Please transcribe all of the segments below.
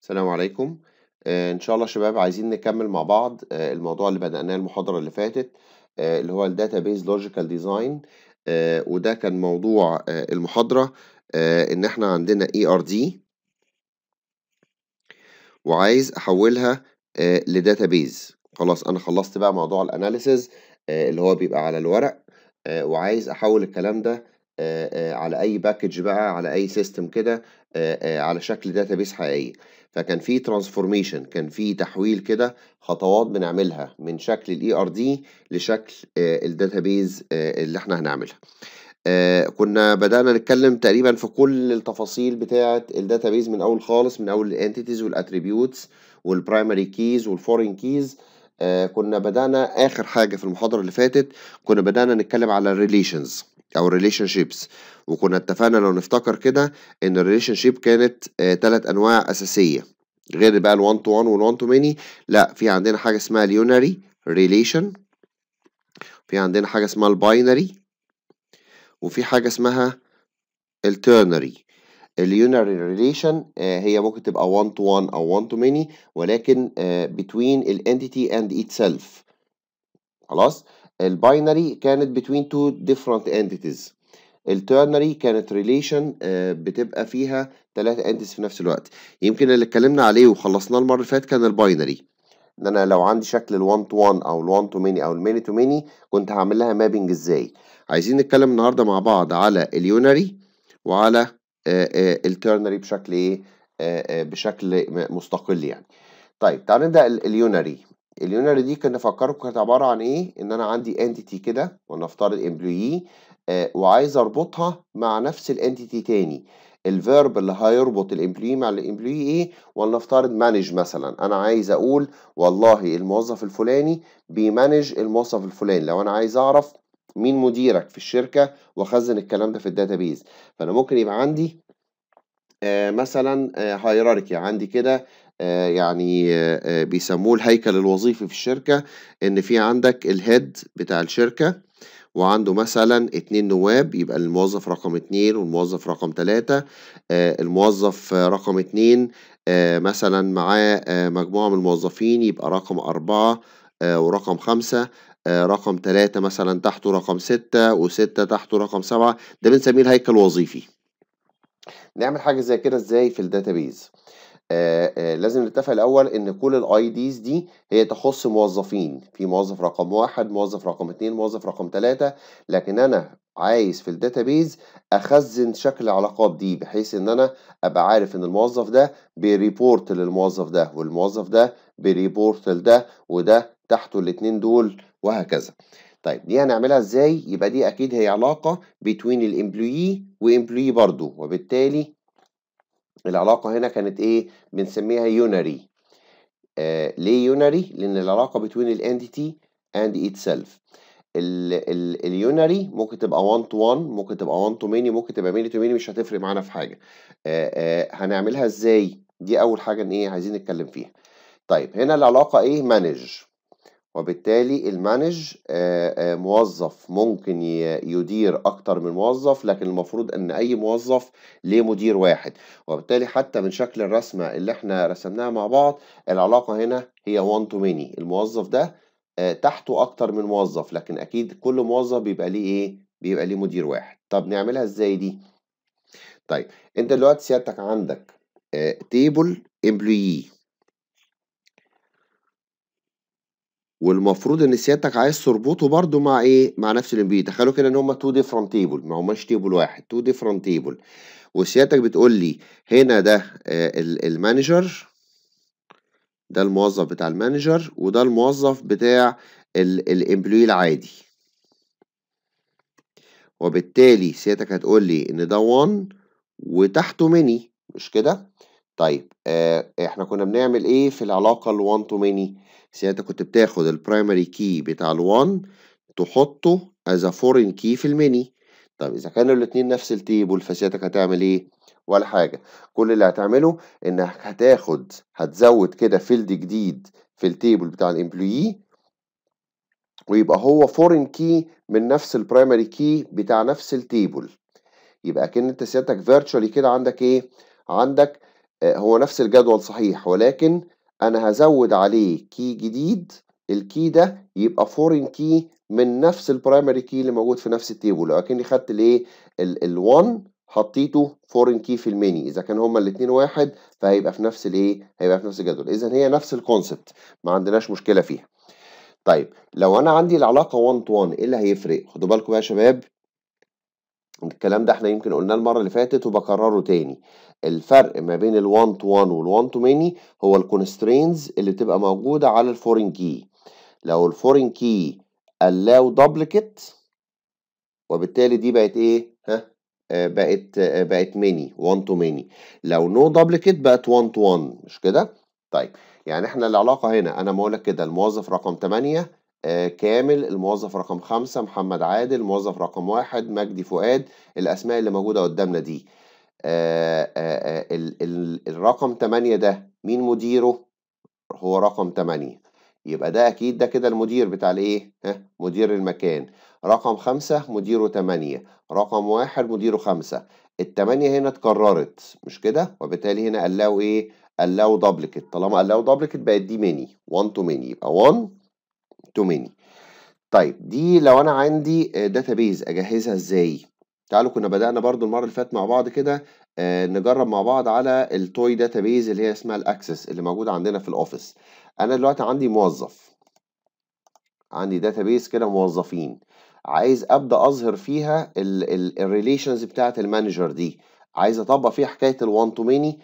السلام عليكم آه، إن شاء الله شباب عايزين نكمل مع بعض آه، الموضوع اللي بدأناه المحاضرة اللي فاتت آه، اللي هو ال Database Logical Design آه، وده كان موضوع آه، المحاضرة آه، إن إحنا عندنا ERD وعايز أحولها آه، لداتابيز خلاص أنا خلصت بقى موضوع الأناليسز اللي هو بيبقى على الورق آه، وعايز أحول الكلام ده آه، آه، على أي باكج بقى على أي سيستم كده آه، آه، على شكل داتابيز حقيقية فكان في ترانسفورميشن كان في تحويل كده خطوات بنعملها من شكل الاي ار دي لشكل الداتابيز اللي احنا هنعملها آه، كنا بدأنا نتكلم تقريبا في كل التفاصيل بتاعة الداتابيز من أول خالص من أول الانتيتيز والاتريبيوتس والبرايمري كيز والفورين كيز كنا بدأنا آخر حاجة في المحاضرة اللي فاتت كنا بدأنا نتكلم على الريليشنز أو الريليشن شيبس وكنا اتفقنا لو نفتكر كده إن الريليشن شيب كانت ثلاث أنواع أساسية غير بقى ال1 to 1 وال1 to many لا في عندنا حاجة اسمها اليونري ريليشن في عندنا حاجة اسمها الباينري وفي حاجة اسمها الترنري اليونري ريليشن هي ممكن تبقى 1 to 1 أو 1 to many ولكن آه، between ال entity and itself خلاص الباينري كانت between two different entities الترنري كانت ريليشن بتبقى فيها ثلاثة entities في نفس الوقت يمكن اللي اتكلمنا عليه وخلصناه المرة اللي فاتت كان الباينري ان انا لو عندي شكل ال1 to 1 او ال1 to many او ال many to many كنت هعمل لها مابنج ازاي عايزين نتكلم النهارده مع بعض على اليونري وعلى الترنري بشكل ايه آه، آه، بشكل م- مستقل يعني طيب تعالوا نبدا ال- اليونري اليونري دي كنا نفكركم كانت عباره عن ايه ان انا عندي انتيتي كده ونفترض امبلوي وعايز اربطها مع نفس الانتيتي تاني الفيرب اللي هيربط الامبلوي مع الامبلوي ايه ولنفترض مانج مثلا انا عايز اقول والله الموظف الفلاني بيمانج الموظف الفلاني لو انا عايز اعرف مين مديرك في الشركه واخزن الكلام ده في الداتابيز فانا ممكن يبقى عندي آه، مثلا هيراركي عندي كده آه، يعني آه، آه، بيسموه الهيكل الوظيفي في الشركة إن في عندك الهيد بتاع الشركة وعنده مثلا اتنين نواب يبقى الموظف رقم اتنين والموظف رقم تلاتة آه، الموظف آه، رقم اتنين آه، مثلا معاه آه، مجموعة من الموظفين يبقى رقم أربعة آه، ورقم خمسة آه، رقم تلاتة مثلا تحته رقم ستة وستة تحته رقم سبعة ده بنسميه الهيكل الوظيفي نعمل حاجة زي كده ازاي في الداتابيز آه آه لازم نتفق الأول إن كل الاي ديز دي هي تخص موظفين في موظف رقم واحد موظف رقم اتنين موظف رقم تلاتة لكن أنا عايز في الداتابيز أخزن شكل العلاقات دي بحيث إن أنا أبقى عارف إن الموظف ده بيريبورت للموظف ده والموظف ده بيريبورت لده وده تحته الاتنين دول وهكذا طيب دي هنعملها ازاي يبقى دي اكيد هي علاقة between الامبلوي وامبلوي برضو وبالتالي العلاقة هنا كانت ايه بنسميها يونري آه ليه يونري لان العلاقة between الانتيتي and itself اليونري ممكن تبقى 1 to 1 ممكن تبقى 1 to many ممكن تبقى many to many مش هتفرق معانا في حاجة آه آه هنعملها ازاي دي اول حاجة ان ايه عايزين نتكلم فيها طيب هنا العلاقة ايه مانج وبالتالي المانج آه، آه، موظف ممكن ي- يدير أكتر من موظف لكن المفروض إن أي موظف ليه مدير واحد وبالتالي حتى من شكل الرسمة اللي احنا رسمناها مع بعض العلاقة هنا هي 1 to many الموظف ده آه، تحته أكتر من موظف لكن أكيد كل موظف بيبقى ليه إيه؟ بيبقى ليه مدير واحد طب نعملها إزاي دي؟ طيب أنت دلوقتي سيادتك عندك تيبل امبلوي والمفروض ان سيادتك عايز تربطه برضو مع ايه مع نفس الامبي تخيلوا كده ان هما تو ديفرنت تيبل ما هماش تيبل واحد تو ديفرنت تيبل وسيادتك بتقول لي هنا ده آه، ال- المانجر ده الموظف بتاع المانجر وده الموظف بتاع الامبلوي العادي وبالتالي سيادتك هتقول لي ان ده 1 وتحته ميني مش كده طيب آه احنا كنا بنعمل ايه في العلاقة ال 1 to many سيادتك كنت بتاخد البرايمري كي بتاع ال 1 تحطه as a foreign key في الميني طب اذا كانوا الاتنين نفس التيبل فسيادتك هتعمل ايه ولا حاجة كل اللي هتعمله انك هتاخد هتزود كده فيلد جديد في التيبل بتاع الامبلوي ويبقى هو فورين كي من نفس البرايمري كي بتاع نفس التيبل يبقى كأن انت سيادتك فيرتشوالي كده عندك ايه عندك آه، هو نفس الجدول صحيح ولكن أنا هزود عليه كي جديد الكي ده يبقى فورين كي من نفس البرايمري كي اللي موجود في نفس التيبل لو اكني خدت الايه ال1 حطيته فورين كي في الميني اذا كان هما الاثنين واحد فهيبقى في نفس الايه هيبقى في نفس الجدول اذا هي نفس الكونسبت ما عندناش مشكله فيها طيب لو انا عندي العلاقه 1 تو 1 ايه اللي هيفرق خدوا بالكم بقى يا شباب الكلام ده احنا يمكن قلناه المره اللي فاتت وبكرره تاني الفرق ما بين ال1 تو 1 وال1 تو ماني هو الكونسترينز اللي بتبقى موجوده على الفورين كي لو الفورين كي allow duplicate وبالتالي دي بقت ايه ها آه بقت آه بقت ميني 1 تو ميني لو نو no duplicate بقت 1 تو 1 مش كده طيب يعني احنا العلاقه هنا انا بقول لك كده الموظف رقم 8 آه كامل الموظف رقم 5 محمد عادل الموظف رقم 1 مجدي فؤاد الاسماء اللي موجوده قدامنا دي آه آه ال ال الرقم 8 ده مين مديره هو رقم 8 يبقى ده أكيد ده كده المدير بتاع الإيه؟ ها مدير المكان رقم خمسة مديره تمانية رقم واحد مديره خمسة التمانية هنا اتكررت مش كده؟ وبالتالي هنا قلاو إيه؟ قلاو دبلكت طالما قلاو دبلكت بقت دي ميني 1 تو ميني يبقى 1 تو ميني طيب دي لو أنا عندي داتابيز أجهزها إزاي؟ تعالوا كنا بدأنا برضو المرة اللي فاتت مع بعض كده آه نجرب مع بعض على التوي داتابيز اللي هي اسمها الأكسس اللي موجودة عندنا في الأوفيس انا دلوقتي عندي موظف عندي داتابيس كده موظفين عايز ابدا اظهر فيها الريليشنز بتاعه المانجر دي عايز اطبق فيها حكايه ال1 تو ماني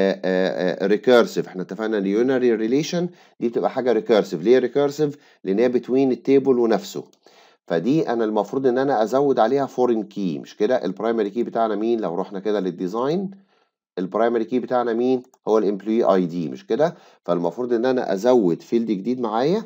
ريكيرسيف احنا اتفقنا ان يونري ريليشن دي بتبقى حاجه ريكيرسيف ليه ريكيرسيف لان هي بتوين التيبل ونفسه فدي انا المفروض ان انا ازود عليها فورين كي مش كده البرايمري كي بتاعنا مين لو رحنا كده للديزاين البرايمري كي بتاعنا مين هو الامبلوي اي دي مش كده فالمفروض ان انا ازود فيلد جديد معايا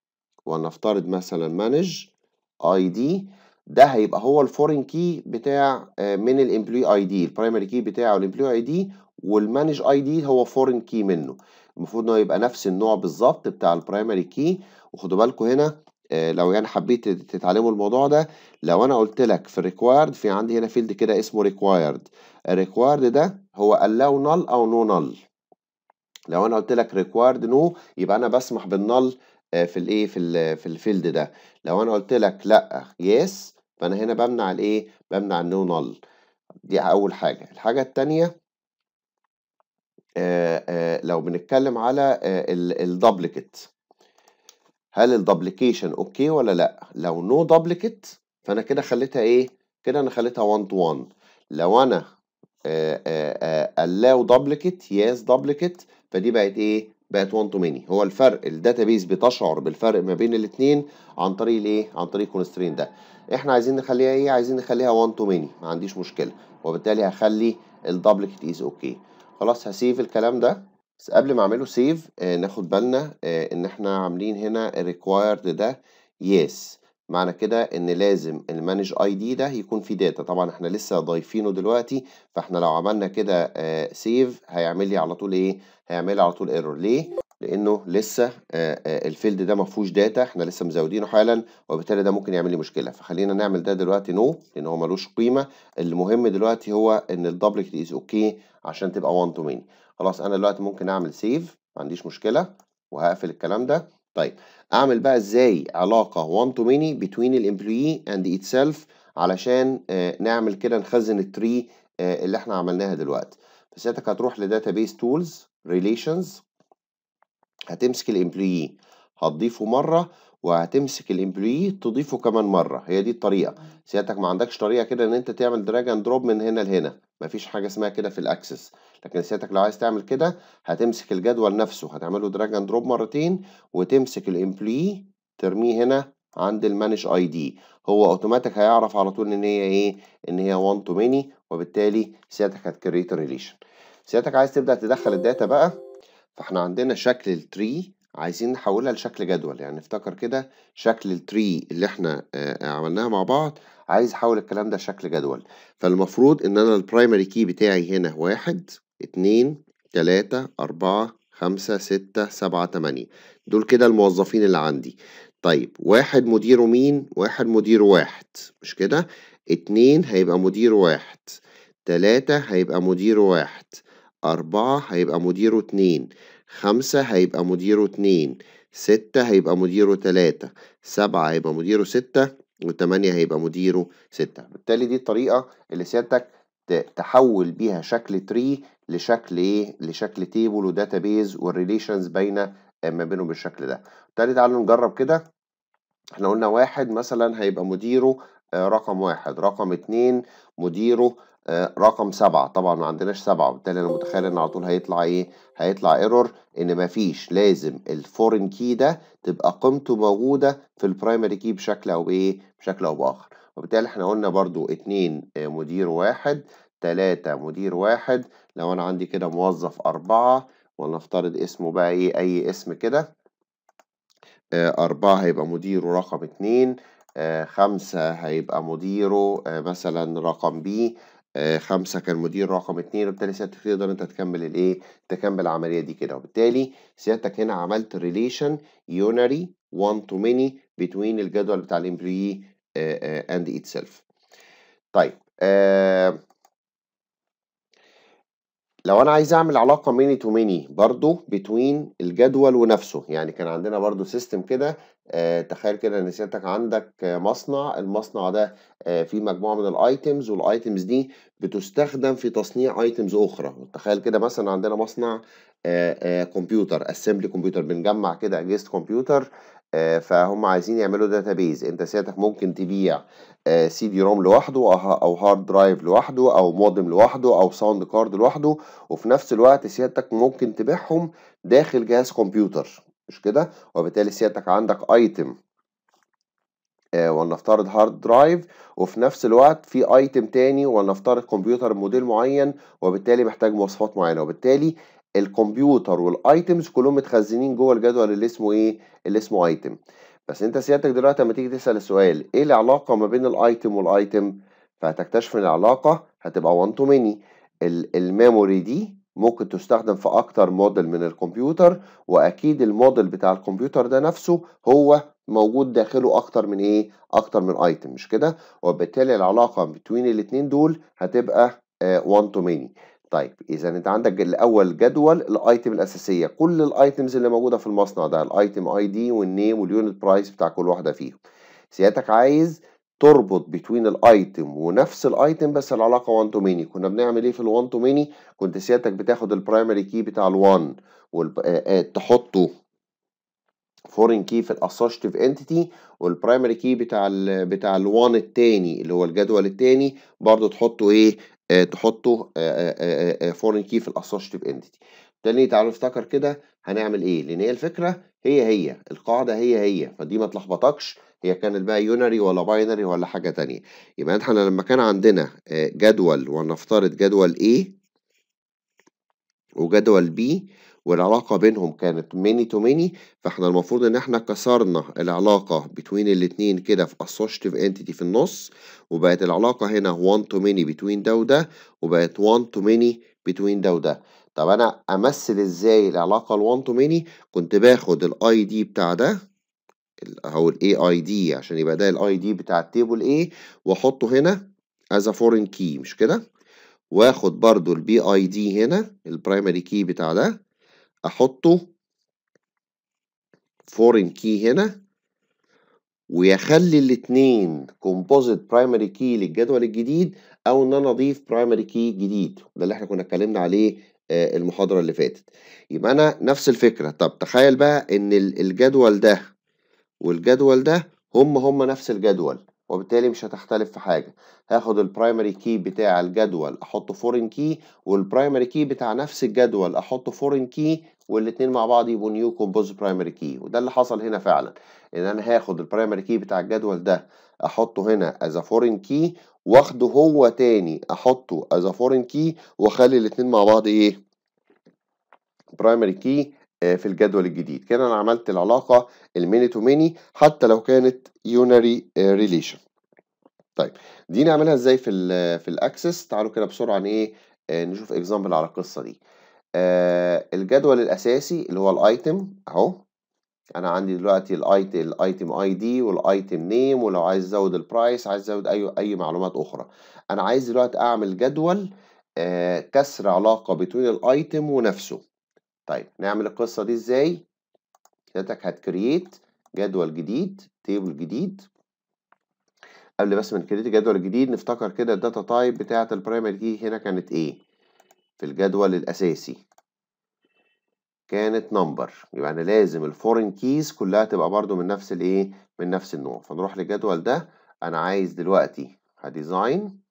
ونفترض مثلا مانج اي دي ده هيبقى هو الفورين كي بتاع من الامبلوي اي دي البرايمري كي بتاعه الامبلوي اي دي والمانج اي دي هو فورين كي منه المفروض ان هو يبقى نفس النوع بالظبط بتاع البرايمري كي وخدوا بالكم هنا لو يعني حبيت تتعلموا الموضوع ده لو انا قلت لك في ريكوايرد في عندي هنا فيلد كده اسمه ريكوايرد الريكوايرد ده هو allow null او نو no null لو انا قلت لك ريكوايرد نو no يبقى انا بسمح بالنل في الايه في ال في الفيلد ده لو انا قلت لك لا يس فانا هنا بمنع الايه بمنع النو نل دي اول حاجه الحاجه الثانيه لو بنتكلم على الدبليكت هل الدبليكيشن اوكي ولا لا لو نو no دبليكت فانا كده خليتها ايه كده انا خليتها 1 تو 1 لو انا allow duplicate yes duplicate فدي بقت ايه بقت 1 تو many هو الفرق الداتابيز بتشعر بالفرق ما بين الاثنين عن طريق الايه عن طريق الكونسترين ده احنا عايزين نخليها ايه عايزين نخليها 1 تو many ما عنديش مشكله وبالتالي هخلي الدبليكت از اوكي خلاص هسيف الكلام ده بس قبل ما اعمله سيف آه ناخد بالنا آه ان احنا عاملين هنا required ده yes معنى كده ان لازم المانج اي دي ده يكون فيه داتا طبعا احنا لسه ضايفينه دلوقتي فاحنا لو عملنا كده آه سيف هيعمل لي على طول ايه هيعمل لي على طول ايرور ليه لانه لسه آه آه الفيلد ده ما فيهوش داتا احنا لسه مزودينه حالا وبالتالي ده ممكن يعمل لي مشكله فخلينا نعمل ده دلوقتي نو لان هو ملوش قيمه المهم دلوقتي هو ان الدبليكت از اوكي عشان تبقى 1 تو ماني خلاص انا دلوقتي ممكن اعمل سيف ما عنديش مشكله وهقفل الكلام ده طيب اعمل بقى ازاي علاقه 1 تو many between الامبلوي اند itself علشان آه نعمل كده نخزن التري آه اللي احنا عملناها دلوقتي فساعتك هتروح لداتابيس تولز ريليشنز هتمسك الامبلوي هتضيفه مره وهتمسك الامبلوي تضيفه كمان مره هي دي الطريقه سيادتك ما عندكش طريقه كده ان انت تعمل دراج اند دروب من هنا لهنا مفيش حاجه اسمها كده في الاكسس لكن سيادتك لو عايز تعمل كده هتمسك الجدول نفسه هتعمله دراج اند دروب مرتين وتمسك الامبلوي ترميه هنا عند المانج اي دي هو اوتوماتيك هيعرف على طول ان هي ايه ان هي 1 تو ماني وبالتالي سيادتك هتكريت ريليشن سيادتك عايز تبدا تدخل الداتا بقى فاحنا عندنا شكل التري عايزين نحولها لشكل جدول يعني افتكر كده شكل التري اللي احنا اه عملناها مع بعض عايز احول الكلام ده لشكل جدول فالمفروض ان انا البرايمري كي بتاعي هنا واحد اتنين تلاتة أربعة خمسة ستة سبعة تمانية دول كده الموظفين اللي عندي طيب واحد مديره مين واحد مديره واحد مش كده اتنين هيبقى مديره واحد تلاتة هيبقى مديره واحد أربعة هيبقى مديره اتنين خمسة هيبقى مديره اتنين ستة هيبقى مديره تلاتة سبعة هيبقى مديره ستة وتمانية هيبقى مديره ستة بالتالي دي الطريقة اللي سيادتك تحول بيها شكل تري لشكل ايه لشكل تيبل وداتابيز والريليشنز باينه ما بينهم بالشكل ده بالتالي تعالوا نجرب كده احنا قلنا واحد مثلا هيبقى مديره رقم واحد رقم اتنين مديره رقم سبعة طبعا ما عندناش سبعة وبالتالي انا متخيل ان على طول هيطلع ايه هيطلع ايرور ان مفيش لازم الفورين كي ده تبقى قيمته موجودة في البرايمري كي بشكل او ايه بشكل او باخر وبالتالي احنا قلنا برضو اتنين مدير واحد تلاتة مدير واحد لو انا عندي كده موظف اربعة ولنفترض اسمه بقى ايه اي اسم كده أربعة هيبقى مديره رقم اتنين خمسة هيبقى مديره مثلا رقم بي خمسة كان مدير رقم اتنين وبالتالي سيادتك تقدر انت تكمل الايه تكمل العملية دي كده وبالتالي سيادتك هنا عملت ريليشن يونري one to many between الجدول بتاع الامبلوي and itself طيب آه لو انا عايز اعمل علاقه ميني تو ميني برضو بتوين الجدول ونفسه يعني كان عندنا برضو سيستم كده آه تخيل كده ان سيادتك عندك مصنع المصنع ده آه فيه مجموعه من الايتمز والايتمز دي بتستخدم في تصنيع ايتمز اخرى تخيل كده مثلا عندنا مصنع آه كمبيوتر اسمبلي كمبيوتر بنجمع كده اجهزه كمبيوتر فهم عايزين يعملوا داتابيز انت سيادتك ممكن تبيع سي دي روم لوحده او هارد درايف لوحده او مودم لوحده او ساوند كارد لوحده وفي نفس الوقت سيادتك ممكن تبيعهم داخل جهاز كمبيوتر مش كده وبالتالي سيادتك عندك ايتم ولنفترض هارد درايف وفي نفس الوقت في ايتم تاني ولنفترض كمبيوتر موديل معين وبالتالي محتاج مواصفات معينه وبالتالي الكمبيوتر والايتمز كلهم متخزنين جوه الجدول اللي اسمه ايه اللي اسمه ايتم بس انت سيادتك دلوقتي لما تيجي تسال السؤال ايه العلاقه ما بين الايتم والايتم فهتكتشف ان العلاقه هتبقى 1 تو ماني الميموري دي ممكن تستخدم في اكتر موديل من الكمبيوتر واكيد الموديل بتاع الكمبيوتر ده نفسه هو موجود داخله اكتر من ايه اكتر من ايتم مش كده وبالتالي العلاقه بين الاثنين دول هتبقى 1 تو ماني طيب اذا انت عندك الاول جدول الايتم الاساسيه كل الايتمز اللي موجوده في المصنع ده الايتم اي دي والنيم واليونت برايس بتاع كل واحده فيهم سيادتك عايز تربط بين الايتم ونفس الايتم بس العلاقه 1 تو ماني كنا بنعمل ايه في ال1 تو ماني كنت سيادتك بتاخد البرايمري كي بتاع ال1 تحطه فورين كي في الاسوشيتيف انتيتي والبرايمري كي بتاع ال بتاع ال1 التاني اللي هو الجدول التاني برضه تحطه ايه آه تحطه فورين كي في الاسوشيتيف انتيتي تاني تعالوا نفتكر كده هنعمل ايه لان هي الفكره هي هي القاعده هي هي فدي ما تلخبطكش هي كانت بقى يونري ولا باينري ولا حاجه تانية يبقى احنا لما كان عندنا جدول ولنفترض جدول A وجدول B والعلاقة بينهم كانت ماني تو ماني فاحنا المفروض ان احنا كسرنا العلاقة بين الاتنين كده في associative entity في النص وبقت العلاقة هنا 1 to many between ده وده وبقت 1 to many between ده وده طب انا امثل ازاي العلاقة ال 1 to many كنت باخد الاي دي بتاع ده او الاي اي دي عشان يبقى ده الاي دي بتاع التيبل A واحطه هنا as a foreign key مش كده واخد برضو البي اي دي هنا البرايمري كي بتاع ده احطه فورين كي هنا ويخلي الاتنين كومبوزيت برايمري كي للجدول الجديد او ان انا اضيف برايمري كي جديد ده اللي احنا كنا اتكلمنا عليه المحاضره اللي فاتت يبقى انا نفس الفكره طب تخيل بقى ان الجدول ده والجدول ده هم هم نفس الجدول وبالتالي مش هتختلف في حاجة هاخد البرايمري كي بتاع الجدول احطه فورين كي والبرايمري كي بتاع نفس الجدول احطه فورين كي والاتنين مع بعض يبقوا نيو كومبوز برايمري كي وده اللي حصل هنا فعلا ان انا هاخد البرايمري كي بتاع الجدول ده احطه هنا از فورين كي واخده هو تاني احطه از فورين كي واخلي الاتنين مع بعض ايه برايمري كي في الجدول الجديد كده انا عملت العلاقه الميني تو ميني حتى لو كانت يونري ريليشن طيب دي نعملها ازاي في ال في الاكسس تعالوا كده بسرعه ايه نشوف اكزامبل على القصه دي آه الجدول الاساسي اللي هو الايتم اهو انا عندي دلوقتي الايتم الايتم اي دي والايتم نيم ولو عايز ازود البرايس عايز ازود اي اي معلومات اخرى انا عايز دلوقتي اعمل جدول آه كسر علاقة بين الايتم ونفسه طيب نعمل القصة دي ازاي سيادتك هتكريت جدول جديد تيبل جديد قبل بس ما نكريت الجدول الجديد نفتكر كده الداتا تايب بتاعة البرايمري كي هنا كانت ايه في الجدول الأساسي كانت نمبر يبقى أنا لازم الفورين كيز كلها تبقى برضو من نفس الايه من نفس النوع فنروح للجدول ده أنا عايز دلوقتي هديزاين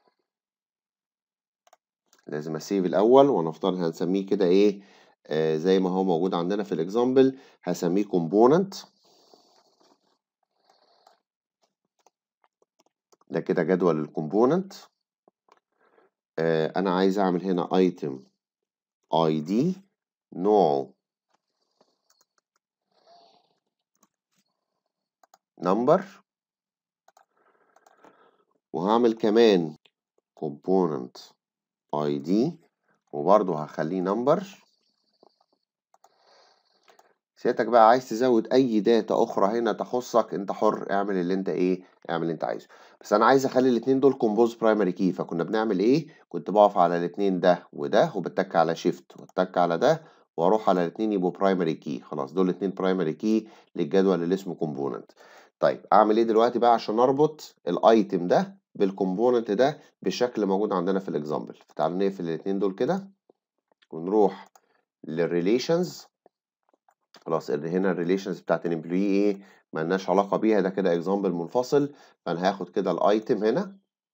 لازم اسيف الأول ونفترض هنسميه كده ايه آه زي ما هو موجود عندنا في الاكزامبل هسميه كومبوننت ده كده جدول الكومبوننت آه انا عايز اعمل هنا ايتم اي دي نوعه نمبر وهعمل كمان component id وبرضه هخليه نمبر سيادتك بقى عايز تزود اي داتا اخرى هنا تخصك انت حر اعمل اللي انت ايه اعمل اللي انت عايزه بس انا عايز اخلي الاتنين دول كومبوز برايمري كي فكنا بنعمل ايه كنت بقف على الاتنين ده وده وبتك على شيفت واتك على ده واروح على الاتنين يبقوا برايمري كي خلاص دول الاتنين برايمري كي للجدول اللي اسمه كومبوننت طيب اعمل ايه دلوقتي بقى عشان اربط الايتم ده بالكومبوننت ده بالشكل موجود عندنا في الاكزامبل فتعالوا نقفل الاتنين دول كده ونروح للريليشنز خلاص هنا الريليشنز بتاعت الامبلوي ايه ملناش علاقه بيها ده كده اكزامبل منفصل فانا هاخد كده الايتم هنا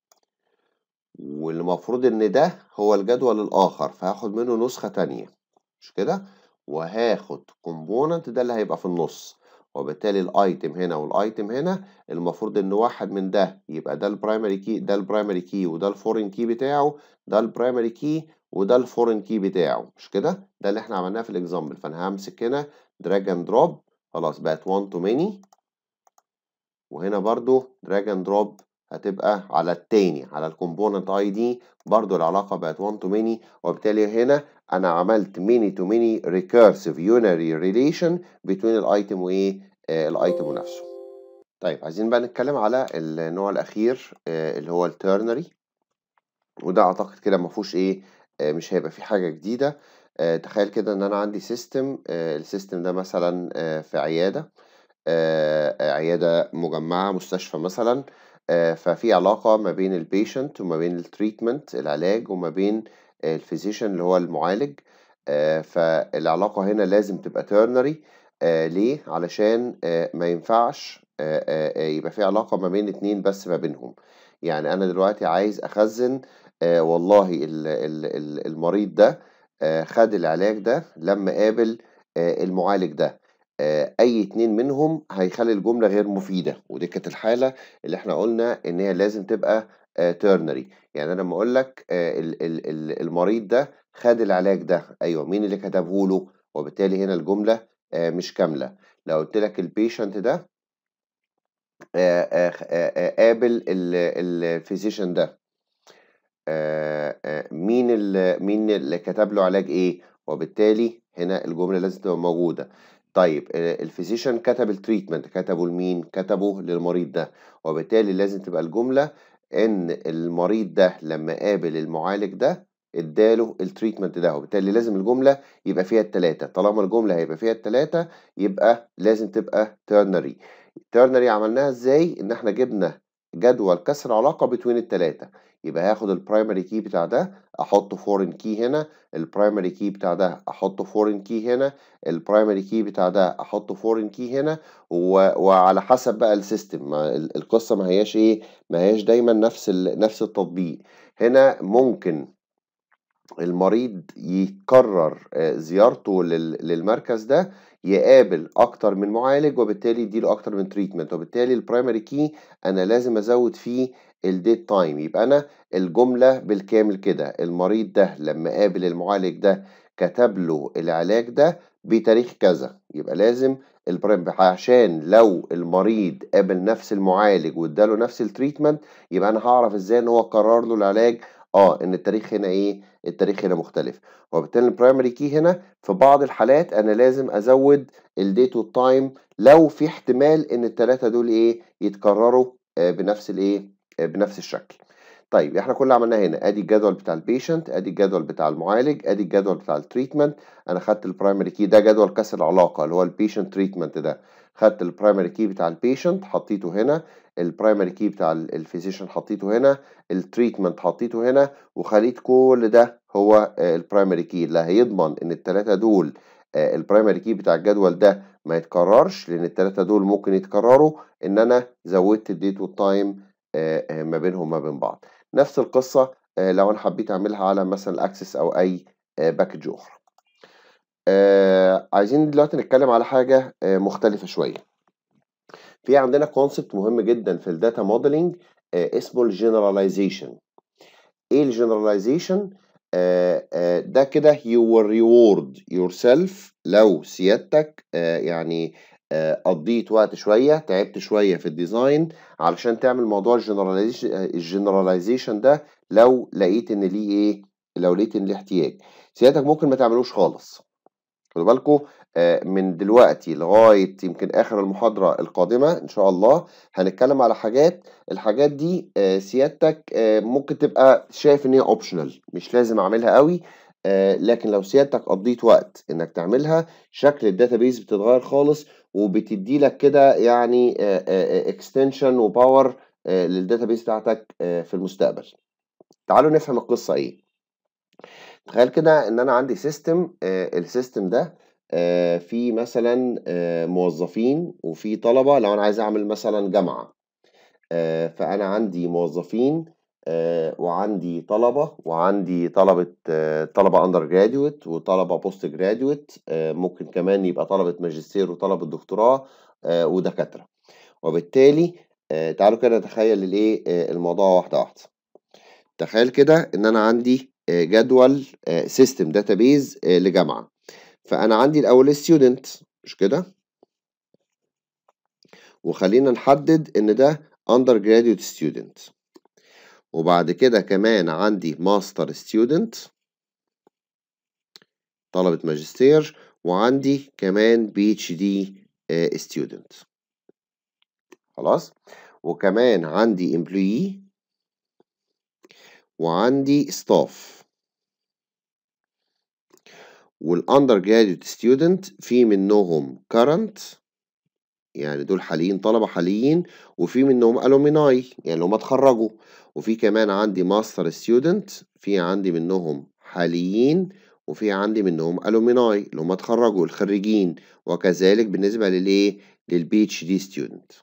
والمفروض ان ده هو الجدول الاخر فهاخد منه نسخه تانية مش كده وهاخد كومبوننت ده اللي هيبقى في النص وبالتالي الايتم هنا والايتم هنا المفروض ان واحد من ده يبقى ده البرايمري كي ده البرايمري كي وده الفورين كي بتاعه ده البرايمري كي وده الفورين كي بتاعه مش كده ده اللي احنا عملناه في الاكزامبل فانا همسك هنا دراج اند دروب خلاص بقت 1 تو ماني وهنا برضو دراج اند دروب هتبقى على التاني على الكومبوننت اي دي برضو العلاقة بقت 1 تو ماني وبالتالي هنا انا عملت ميني تو ميني ريكيرسيف يونري ريليشن بين الايتم وايه آه الايتم ونفسه طيب عايزين بقى نتكلم على النوع الاخير آه اللي هو الترنري وده اعتقد كده ما فيهوش ايه آه مش هيبقى فيه حاجة جديدة آه تخيل كده ان انا عندي سيستم آه السيستم ده مثلا آه في عيادة عيادة مجمعة مستشفى مثلا ففي علاقة ما بين البيشنت وما بين التريتمنت العلاج وما بين الفيزيشن اللي هو المعالج فالعلاقة هنا لازم تبقى تيرنري ليه؟ علشان ما ينفعش يبقى في علاقة ما بين اتنين بس ما بينهم يعني أنا دلوقتي عايز أخزن والله المريض ده خد العلاج ده لما قابل المعالج ده اي اتنين منهم هيخلي الجمله غير مفيده ودي كانت الحاله اللي احنا قلنا ان هي لازم تبقى تيرنري يعني انا لما اقول لك المريض ده خد العلاج ده ايوه مين اللي كتبه له وبالتالي هنا الجمله مش كامله لو قلت لك البيشنت ده قابل الفيزيشن ده مين اللي مين اللي كتب له علاج ايه وبالتالي هنا الجمله لازم تبقى موجوده طيب الفيزيشن كتب التريتمنت كتبه لمين كتبه للمريض ده وبالتالي لازم تبقى الجملة ان المريض ده لما قابل المعالج ده اداله التريتمنت ده وبالتالي لازم الجملة يبقى فيها التلاتة طالما الجملة هيبقى فيها التلاتة يبقى لازم تبقى تيرنري تيرنري عملناها ازاي ان احنا جبنا جدول كسر علاقة بين التلاتة يبقى هاخد البرايمري كي بتاع ده احطه فورين كي هنا البرايمري كي بتاع ده احطه فورين كي هنا البرايمري كي بتاع ده احطه فورين كي هنا و... وعلى حسب بقى السيستم القصة ما هياش ايه ما هياش دايما نفس ال... نفس التطبيق هنا ممكن المريض يكرر زيارته للمركز ده يقابل اكتر من معالج وبالتالي يديله اكتر من تريتمنت وبالتالي البرايمري كي انا لازم ازود فيه الديت تايم يبقى انا الجمله بالكامل كده المريض ده لما قابل المعالج ده كتب له العلاج ده بتاريخ كذا يبقى لازم البرايم عشان لو المريض قابل نفس المعالج واداله نفس التريتمنت يبقى انا هعرف ازاي ان هو قرر له العلاج اه ان التاريخ هنا ايه التاريخ هنا مختلف وبالتالي البرايمري كي هنا في بعض الحالات انا لازم ازود الديت والتايم لو في احتمال ان الثلاثه دول ايه يتكرروا آه بنفس الايه آه بنفس الشكل طيب إحنا كل اللي عملناه هنا آدي الجدول بتاع الpatient آدي الجدول بتاع المعالج، آدي الجدول بتاع الtreatment أنا خدت الprimary key ده جدول كسر العلاقة اللي هو الpatient treatment ده، خدت الprimary key بتاع الpatient حطيته هنا، الprimary key بتاع الphysician حطيته هنا، الtreatment حطيته هنا، وخليت كل ده هو آآ الprimary key اللي هيضمن إن ال3 دول آآ الprimary key بتاع الجدول ده ما يتكررش لأن ال3 دول ممكن يتكرروا، إن أنا زودت الdate والtime آآ ما بينهم وما بين بعض. نفس القصة آآ لو أنا حبيت أعملها على مثلًا الaccess أو أي آآ package أخرى. آآ عايزين دلوقتي نتكلم على حاجة آآ مختلفة شوية. في عندنا concept مهم جدًا في الdata modeling آآ اسمه الgeneralization. إيه الgeneralization؟ آآ آآ ده كده you will reward yourself لو سيادتك آآ يعني آآ قضيت وقت شوية، تعبت شوية في الdesign علشان تعمل موضوع الgeneralization الgeneralization ده لو لقيت إن ليه إيه، لو لقيت إن ليه احتياج. سيادتك ممكن ما تعملوش خالص. خدوا بالكم آآ من دلوقتي لغاية يمكن آخر المحاضرة القادمة إن شاء الله، هنتكلم على حاجات، الحاجات دي آآ سيادتك آآ ممكن تبقى شايف إن هي optional مش لازم أعملها أوي، آآ لكن لو سيادتك قضيت وقت إنك تعملها، شكل الdatabase بتتغير خالص وبتدّي لك كده يعني آآ آآ extension وpower آآ للdatabase بتاعتك آآ في المستقبل. تعالوا نفهم القصة إيه. تخيل كده إن أنا عندي system آآ الsystem ده آآ فيه مثلًا آآ موظفين وفيه طلبة لو أنا عايز أعمل مثلًا جامعة. آآ فأنا عندي موظفين آآ وعندي طلبة وعندي طلبة طلبة undergraduate وطلبة postgraduate آآ ممكن كمان يبقى طلبة ماجستير وطلبة دكتوراه آآ ودكاترة. وبالتالي آآ تعالوا كده نتخيل الإيه، آآ الموضوع واحدة واحدة. تخيل كده إن أنا عندي آآ جدول آآ system database آآ لجامعة. فأنا عندي الأول الstudent مش كده؟ وخلّينا نحدد إن ده undergraduate student. وبعد كده كمان عندي master student طلبة ماجستير، وعندي كمان PhD آآ student. خلاص؟ وكمان عندي employee وعندي staff. والundergraduate student في منهم current يعني دول حاليين طلبة حاليين، وفي منهم alumni يعني اللي هم اتخرجوا، وفي كمان عندي master student في عندي منهم حاليين، وفي عندي منهم alumni اللي هم اتخرجوا الخريجين، وكذلك بالنسبة للإيه، للPhD student.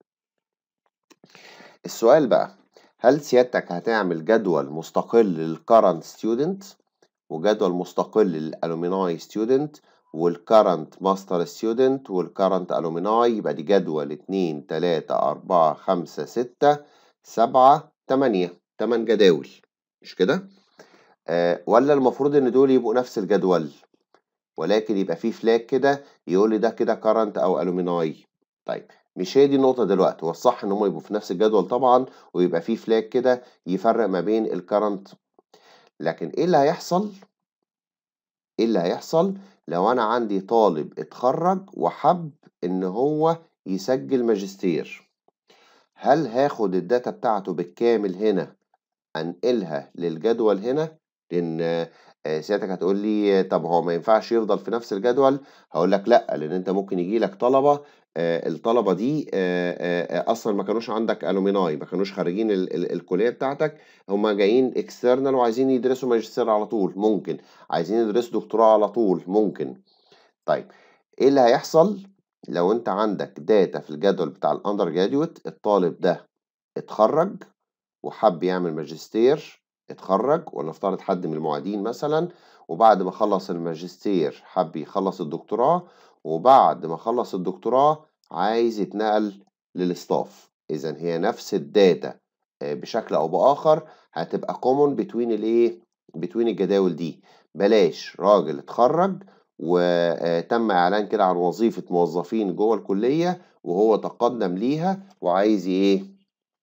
السؤال بقى، هل سيادتك هتعمل جدول مستقل للcurrent student وجدول مستقل للalumni student والcurrent master student والcurrent alumni يبقى دي جدول 2، 3، 4، 5، 6، 7، 8 8 جداول مش كده؟ آآ والّا المفروض إن دول يبقوا نفس الجدول، ولكن يبقى في flag كده يقول لي ده كده current أو alumni. طيب مش هي دي النقطة دلوقتي، هو الصح إن هم يبقوا في نفس الجدول طبعًا ويبقى في flag كده يفرق ما بين الcurrent لكن إيه اللي هيحصل إيه اللي هيحصل لو أنا عندي طالب اتخرج وحَب إن هو يسجل ماجستير، هل هاخد الdata بتاعته بالكامل هنا أنقلها للجدول هنا؟ لإن آآ سيادتك هتقول لي طب هو ما ينفعش يفضل في نفس الجدول، هاقول لك لأ، لإن أنت ممكن ييجي لك طلبة آآ الطلبة دي آآ آآ أصلًا ما كانوش عندك alumni ما كانوش خارجين ال ال الكلية بتاعتك، هم جايين external وعايزين يدرسوا ماجستير على طول ممكن، عايزين يدرسوا دكتوراه على طول ممكن. طيب إيه اللي هيحصل لو أنت عندك data في الجدول بتاع الundergraduate الطالب ده اتخرج وحَب يعمل ماجستير، اتخرج ولنفترض حد من المعيدين مثلًا، وبعد ما خلّص الماجستير حَب يخلّص الدكتوراه، وبعد ما خلّص الدكتوراه عايز يتنقل للstaff إذًا هي نفس الdata آآ بشكل أو بآخر هتبقى common between الإيه، between الجداول دي. بلاش راجل اتخرج وآآ تم إعلان كده عن وظيفة موظفين جوّه الكلية وهو تقدم ليها وعايز إيه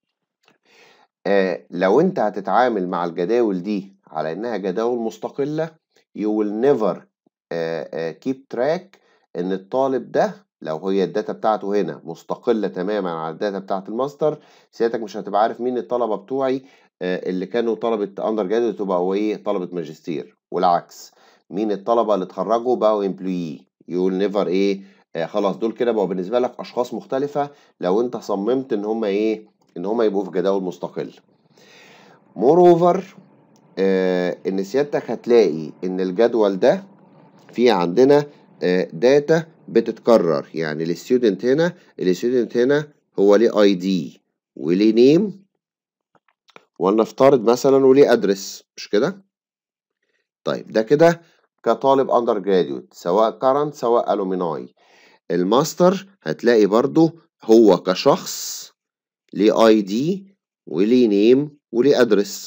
آآ لو أنت هتتعامل مع الجداول دي على إنها جداول مستقلة you will never آآ آآ keep track إن الطالب ده لو هي الdata بتاعته هنا مستقلة تمامًا عن الdata بتاعة الماستر، سيادتك مش هتبقى عارف مين الطلبة بتوعي آه، اللي كانوا طلبة أندر جراديوت وبقوا إيه طلبة ماجستير والعكس مين الطلبة اللي اتخرجوا بقوا امبلوي يقول نيفر إيه آه خلاص دول كده بقوا بالنسبة لك أشخاص مختلفة لو أنت صممت إن هم إيه إن هم يبقوا في جداول مستقل مور اوفر آه إن سيادتك هتلاقي إن الجدول ده فيه عندنا داتا بتتكرر يعني الستودنت هنا الستودنت هنا هو ليه اي دي وليه نيم ولنفترض مثلا وليه ادرس مش كده طيب ده كده كطالب اندر جراديوت سواء كارنت سواء الوميناي الماستر هتلاقي برضو هو كشخص ليه اي دي وليه نيم وليه ادرس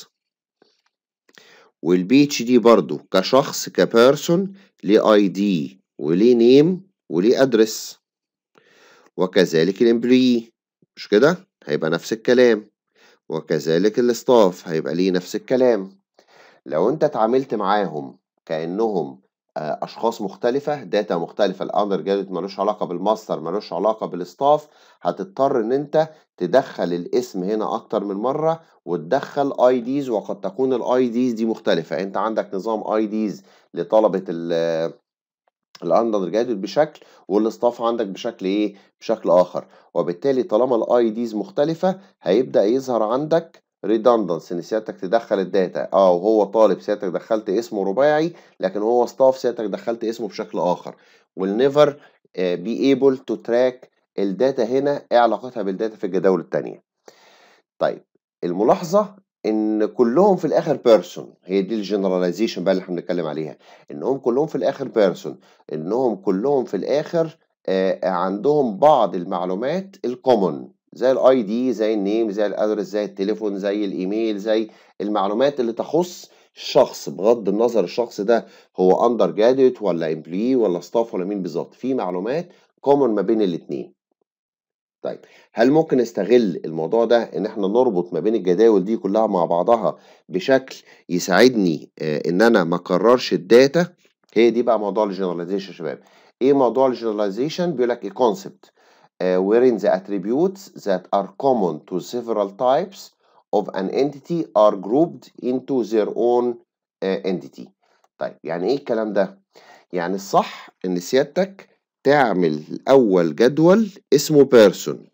والبي اتش دي برضو كشخص كبيرسون ليه اي دي وليه نيم وليه ادرس وكذلك الامبلوي مش كده هيبقى نفس الكلام وكذلك الاستاف هيبقى ليه نفس الكلام لو انت اتعاملت معاهم كانهم اشخاص مختلفه داتا مختلفه الاندر جراديوت ملوش علاقه بالماستر ملوش علاقه بالاستاف هتضطر ان انت تدخل الاسم هنا اكتر من مره وتدخل اي ديز وقد تكون الاي ديز دي مختلفه انت عندك نظام اي ديز لطلبه الاندر جراديوت بشكل والاستاف عندك بشكل ايه بشكل اخر وبالتالي طالما الاي ديز مختلفه هيبدا يظهر عندك ريدندنس ان سيادتك تدخل الداتا اه وهو طالب سيادتك دخلت اسمه رباعي لكن هو ستاف سيادتك دخلت اسمه بشكل اخر will never uh, be able to track الداتا هنا ايه علاقتها بالداتا في الجداول التانية طيب الملاحظة ان كلهم في الاخر بيرسون هي دي الجنراليزيشن بقى اللي احنا بنتكلم عليها انهم كلهم في الاخر بيرسون انهم كلهم في الاخر آه عندهم بعض المعلومات الكومون زي الاي دي زي النيم زي الادرس زي التليفون زي الايميل زي المعلومات اللي تخص الشخص بغض النظر الشخص ده هو اندر جراديوت ولا امبلوي ولا ستاف ولا مين بالظبط في معلومات كومون ما بين الاثنين طيب هل ممكن نستغل الموضوع ده ان احنا نربط ما بين الجداول دي كلها مع بعضها بشكل يساعدني ان انا ما اكررش الداتا هي دي بقى موضوع الجنراليزيشن يا شباب ايه موضوع الجنراليزيشن بيقول لك a concept uh, wherein the attributes that are common to several types of an entity are grouped into their own uh, entity طيب يعني ايه الكلام ده يعني الصح ان سيادتك تعمل اول جدول اسمه بيرسون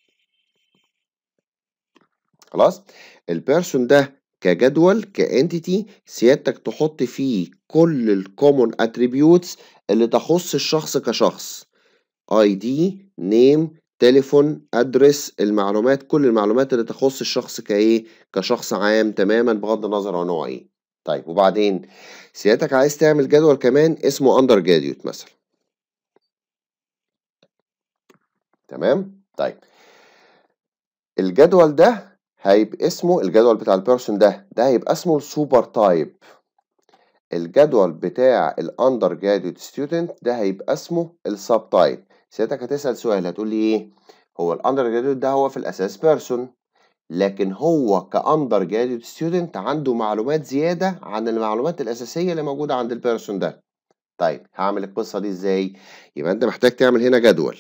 خلاص البيرسون ده كجدول كانتيتي سيادتك تحط فيه كل الكومون اتريبيوتس اللي تخص الشخص كشخص اي دي نيم تليفون ادرس المعلومات كل المعلومات اللي تخص الشخص كايه كشخص عام تماما بغض النظر هو نوعه ايه طيب وبعدين سيادتك عايز تعمل جدول كمان اسمه اندر جراديوت مثلا تمام طيب الجدول ده هيبقى اسمه الجدول بتاع البيرسون ده ده هيبقى اسمه السوبر تايب الجدول بتاع الاندر جراديوت ستودنت ده هيبقى اسمه السب تايب سيادتك هتسأل سؤال هتقول لي ايه هو الاندر جراديوت ده هو في الاساس بيرسون لكن هو كاندر جراديوت ستودنت عنده معلومات زياده عن المعلومات الاساسيه اللي موجوده عند البيرسون ده طيب هعمل القصه دي ازاي يبقى انت محتاج تعمل هنا جدول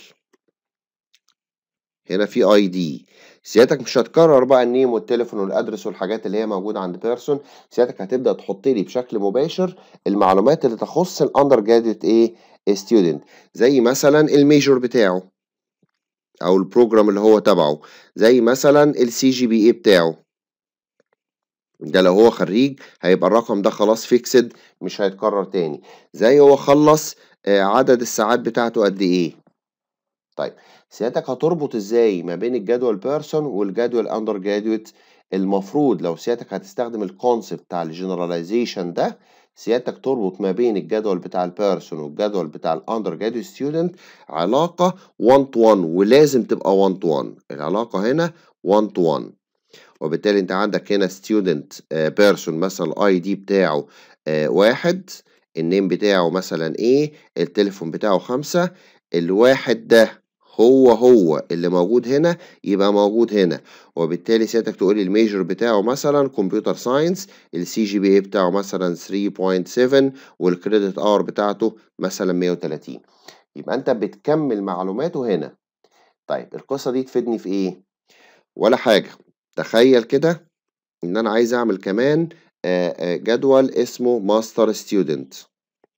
هنا في اي دي سيادتك مش هتكرر بقى النيم والتليفون والادرس والحاجات اللي هي موجوده عند بيرسون سيادتك هتبدا تحط لي بشكل مباشر المعلومات اللي تخص الاندر جراديوت ايه ستودنت زي مثلا الميجور بتاعه او البروجرام اللي هو تبعه زي مثلا السي جي بي اي بتاعه ده لو هو خريج هيبقى الرقم ده خلاص فيكسد مش هيتكرر تاني زي هو خلص عدد الساعات بتاعته قد ايه طيب سيادتك هتربط ازاي ما بين الجدول بيرسون والجدول اندر جراديوت المفروض لو سيادتك هتستخدم الكونسبت بتاع الجنراليزيشن ده سيادتك تربط ما بين الجدول بتاع البيرسون والجدول بتاع الاندر جراديوت ستودنت علاقه 1 تو 1 ولازم تبقى 1 تو 1 العلاقه هنا 1 تو 1 وبالتالي انت عندك هنا ستودنت بيرسون مثلا الاي دي بتاعه uh, واحد النيم بتاعه مثلا ايه التليفون بتاعه خمسة الواحد ده هو هو اللي موجود هنا يبقى موجود هنا وبالتالي سيادتك تقولي الميجر بتاعه مثلا كمبيوتر ساينس السي جي بي اي بتاعه مثلا 3.7 والكريدت اور بتاعته مثلا 130 يبقى انت بتكمل معلوماته هنا طيب القصه دي تفيدني في ايه ولا حاجه تخيل كده إن أنا عايز أعمل كمان آآ آآ جدول اسمه master student.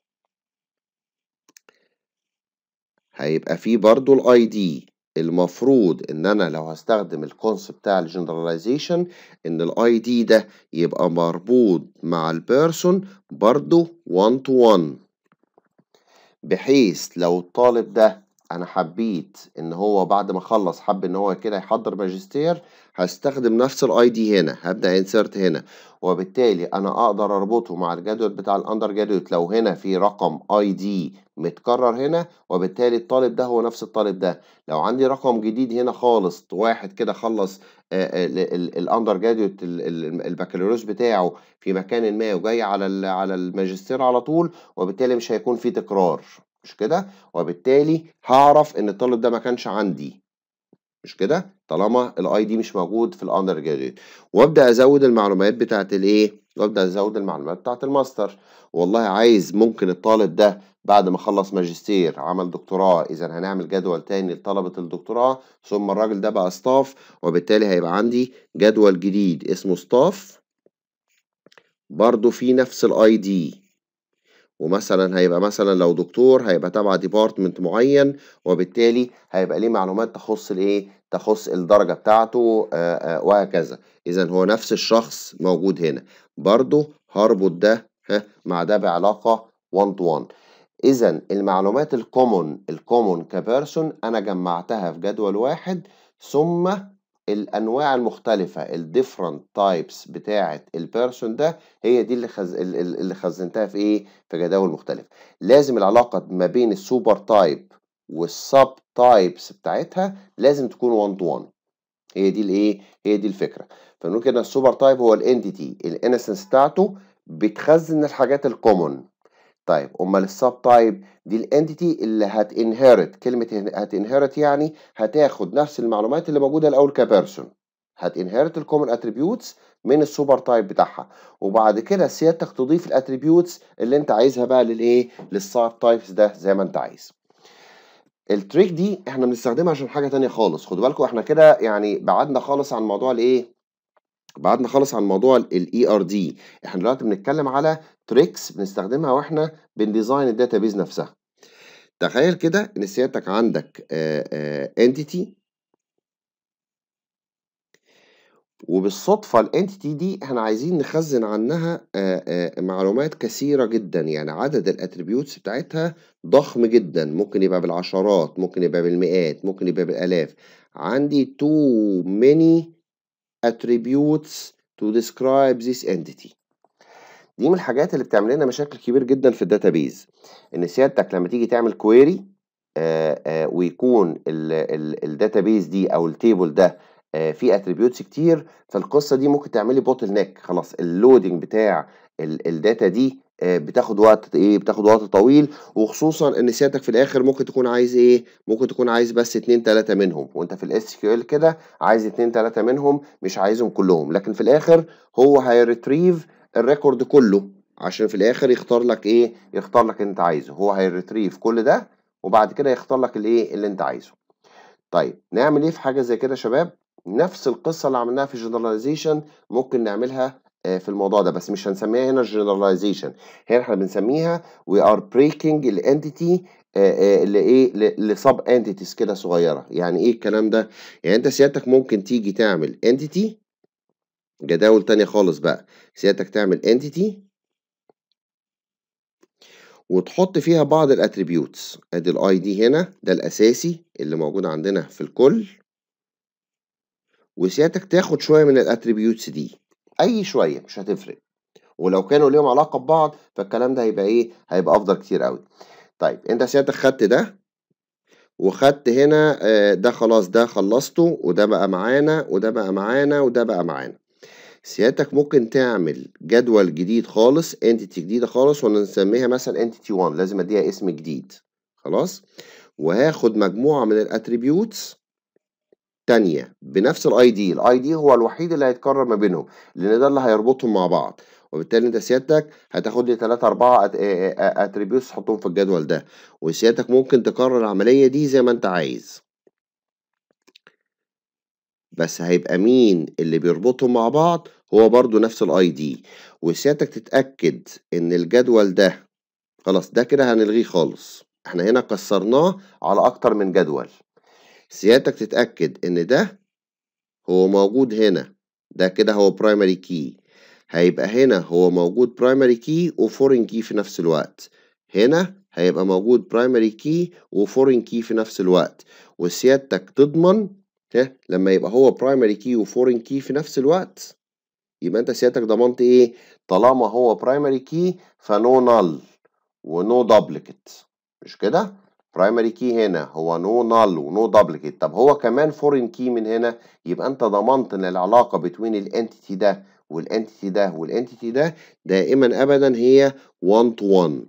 هيبقى في برضه الID المفروض إن أنا لو هاستخدم الconcept بتاع الgeneralization إن الID ده يبقى مربوط مع الperson برضه one to one. بحيث لو الطالب ده أنا حبيت إن هو بعد ما خلّص حَب إن هو كده يحضّر ماجستير، هاستخدم نفس الID هنا، هابدأ insert هنا، وبالتالي أنا أقدر أربطه مع الجدول بتاع الundergraduate لو هنا في رقم ID متكرر هنا، وبالتالي الطالب ده هو نفس الطالب ده. لو عندي رقم جديد هنا خالص واحد كده خلّص آآ ال ال الundergraduate ال ال البكالوريوس بتاعه في مكانٍ ما وجاي على ال على الماجستير على طول، وبالتالي مش هيكون في تكرار، مش كده؟ وبالتالي هاعرف إن الطالب ده ما كانش عندي، مش كده؟ طالما الID مش موجود في الundergraduate وأبدأ أزوّد المعلومات بتاعة الإيه، وأبدأ أزوّد المعلومات بتاعة الماستر. والله عايز ممكن الطالب ده بعد ما خلّص ماجستير عمل دكتوراه، إذًا هنعمل جدول تاني لطلبة الدكتوراه، ثم الراجل ده بقى staff وبالتالي هيبقى عندي جدول جديد اسمه staff برضه فيه نفس الID. ومثلًا هيبقى مثلًا لو دكتور هيبقى تبع department معيّن، وبالتالي هيبقى ليه معلومات تخُص الإيه، تخُص الدرجة بتاعته آآ آآ وهكذا. إذًا هو نفس الشخص موجود هنا. برضه هاربط ده ها مع ده بعلاقة one to one. إذًا المعلومات الcommon الcommon كperson أنا جمّعتها في جدول واحد، ثم الأنواع المختلفة الdifferent types بتاعة الperson ده هي دي اللي خز ال ال اللي خزّنتها في إيه، في جداول مختلفة. لازم العلاقة ما بين الsuper type والsub types بتاعتها لازم تكون one to one. هي دي الإيه، هي دي الفكرة. فنقول كده الsuper type هو الentity الinstance بتاعته بتخزّن الحاجات الcommon. طيب أُمّال الsub type دي الentity اللي هتinherit كلمة هن هتinherit يعني هتاخد نفس المعلومات اللي موجودة الأول كperson. هتinherit الcommon attributes من الsuper type بتاعها، وبعد كده سيادتك تضيف الattributes اللي أنت عايزها بقى للإيه، للsub types ده زي ما أنت عايز. الtrick دي إحنا بنستخدمها عشان حاجة تانية خالص، خدوا بالكم إحنا كده يعني بعدنا خالص عن موضوع الإيه، بعدنا خالص عن موضوع الERD. إحنا دلوقتي بنتكلم على tricks بنستخدمها وإحنا بنdesign الdatabase نفسها. تخيل كده إن سيادتك عندك آآ آآ entity وبالصدفة الentity دي إحنا عايزين نخزّن عنها آآ آآ معلومات كثيرة جدًا، يعني عدد الattributes بتاعتها ضخم جدًا، ممكن يبقى بالعشرات، ممكن يبقى بالمئات، ممكن يبقى بالآلاف. عندي too many attributes to describe this entity. دي من الحاجات اللي بتعمل لنا مشاكل كبير جدًا في الdatabase. إن سيادتك لمّا تيجي تعمل query آآ آآ ويكون ال ال الdatabase دي أو الtable ده آآ فيه attributes كتير، فالقصة دي ممكن تعمل لي bottleneck خلاص الloading بتاع ال الdata دي آآ بتاخد وقت إيه، بتاخد وقت طويل، وخصوصًا إن سيادتك في الآخر ممكن تكون عايز إيه، ممكن تكون عايز بس 2، 3 منهم، وأنت في الSQL كده عايز 2، 3 منهم مش عايزهم كلّهم، لكن في الآخر هو هيretrieve الrecord كلّه، عشان في الآخر يختار لك إيه، يختار لك اللي أنت عايزه. هو هيretrieve كل ده، وبعد كده يختار لك الإيه، اللي أنت عايزه. طيب نعمل إيه في حاجة زي كده يا شباب؟ نفس القصة اللي عملناها في الgeneralization ممكن نعملها آآ في الموضوع ده، بس مش هنسميها هنا generalization هنا إحنا بنسميها we are breaking الentity آآ آآ لإيه، ل لsub entities كده صغيرة. يعني إيه الكلام ده؟ يعني أنت سيادتك ممكن تيجي تعمل entity جداول تانية خالص بقى، سيادتك تعمل entity وتحط فيها بعض الattributes أدي الID هنا ده الأساسي اللي موجود عندنا في الكل. وسيادتك تاخد شوية من الattributes دي، أي شوية مش هتفرق. ولو كانوا ليهم علاقة ببعض فالكلام ده هيبقى إيه، هيبقى أفضل كتير أوي. طيب أنت سيادتك خدت ده وخدت هنا آآ ده خلاص ده خلّصته وده بقى معانا وده بقى معانا وده بقى معانا. سيادتك ممكن تعمل جدول جديد خالص entity جديدة خالص ونسميها مثلًا entity 1 لازم أدّيها اسم جديد خلاص، وهاخد مجموعة من الattributes تانية بنفس الID، الID هو الوحيد اللي هيتكرر ما بينهم، لإن ده اللي هيربطهم مع بعض، وبالتالي أنت سيادتك هتاخد لي 3، 4 أت آآ attributes تحطهم في الجدول ده، وسيادتك ممكن تكرر العملية دي زي ما أنت عايز. بس هيبقى مين اللي بيربطهم مع بعض؟ هو برضو نفس الاي دي وسيادتك تتأكد ان الجدول ده خلاص ده كده هنلغيه خالص احنا هنا كسرناه على اكتر من جدول سيادتك تتأكد ان ده هو موجود هنا ده كده هو برايمري كي هيبقى هنا هو موجود برايمري كي وفورين كي في نفس الوقت هنا هيبقى موجود برايمري كي وفورين كي في نفس الوقت وسيادتك تضمن ها لما يبقى هو برايمري كي وفورين كي في نفس الوقت يبقى انت سيادتك ضمنت ايه طالما هو برايمري كي فنو نال ونو دبليكت مش كده برايمري كي هنا هو نو نال ونو دبليكت طب هو كمان فورين كي من هنا يبقى انت ضمنت ان العلاقه بين الانتيتي ده والانتيتي ده والانتيتي ده دائما ابدا هي 1 تو 1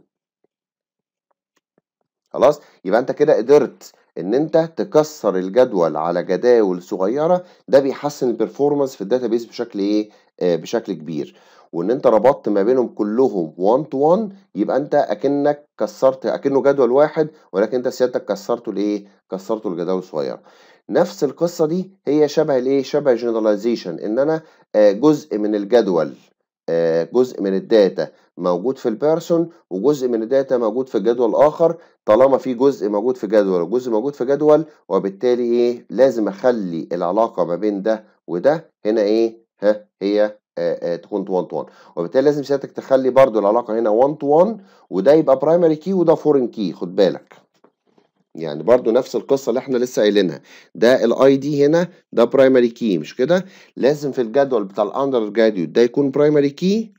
خلاص يبقى انت كده قدرت ان انت تكسر الجدول على جداول صغيره ده بيحسن البرفورمانس في الداتابيس بشكل ايه آه بشكل كبير وان انت ربطت ما بينهم كلهم 1 تو 1 يبقى انت اكنك كسرت اكنه جدول واحد ولكن انت سيادتك كسرته لايه كسرته لجداول صغيره نفس القصه دي هي شبه الايه شبه جنراليزيشن ان انا آه جزء من الجدول آه جزء من الداتا موجود في البيرسون وجزء من الداتا موجود في جدول اخر طالما في جزء موجود في جدول وجزء موجود في جدول وبالتالي ايه لازم اخلي العلاقه ما بين ده وده هنا ايه ها هي آه آه تكون 1 تو 1 وبالتالي لازم سيادتك تخلي برضو العلاقه هنا 1 تو 1 وده يبقى برايمري كي وده فورين كي خد بالك يعني برضو نفس القصة اللي احنا لسه قايلينها ده الاي دي هنا ده برايمري كي مش كده لازم في الجدول بتاع الاندر جراديوت ده يكون برايمري كي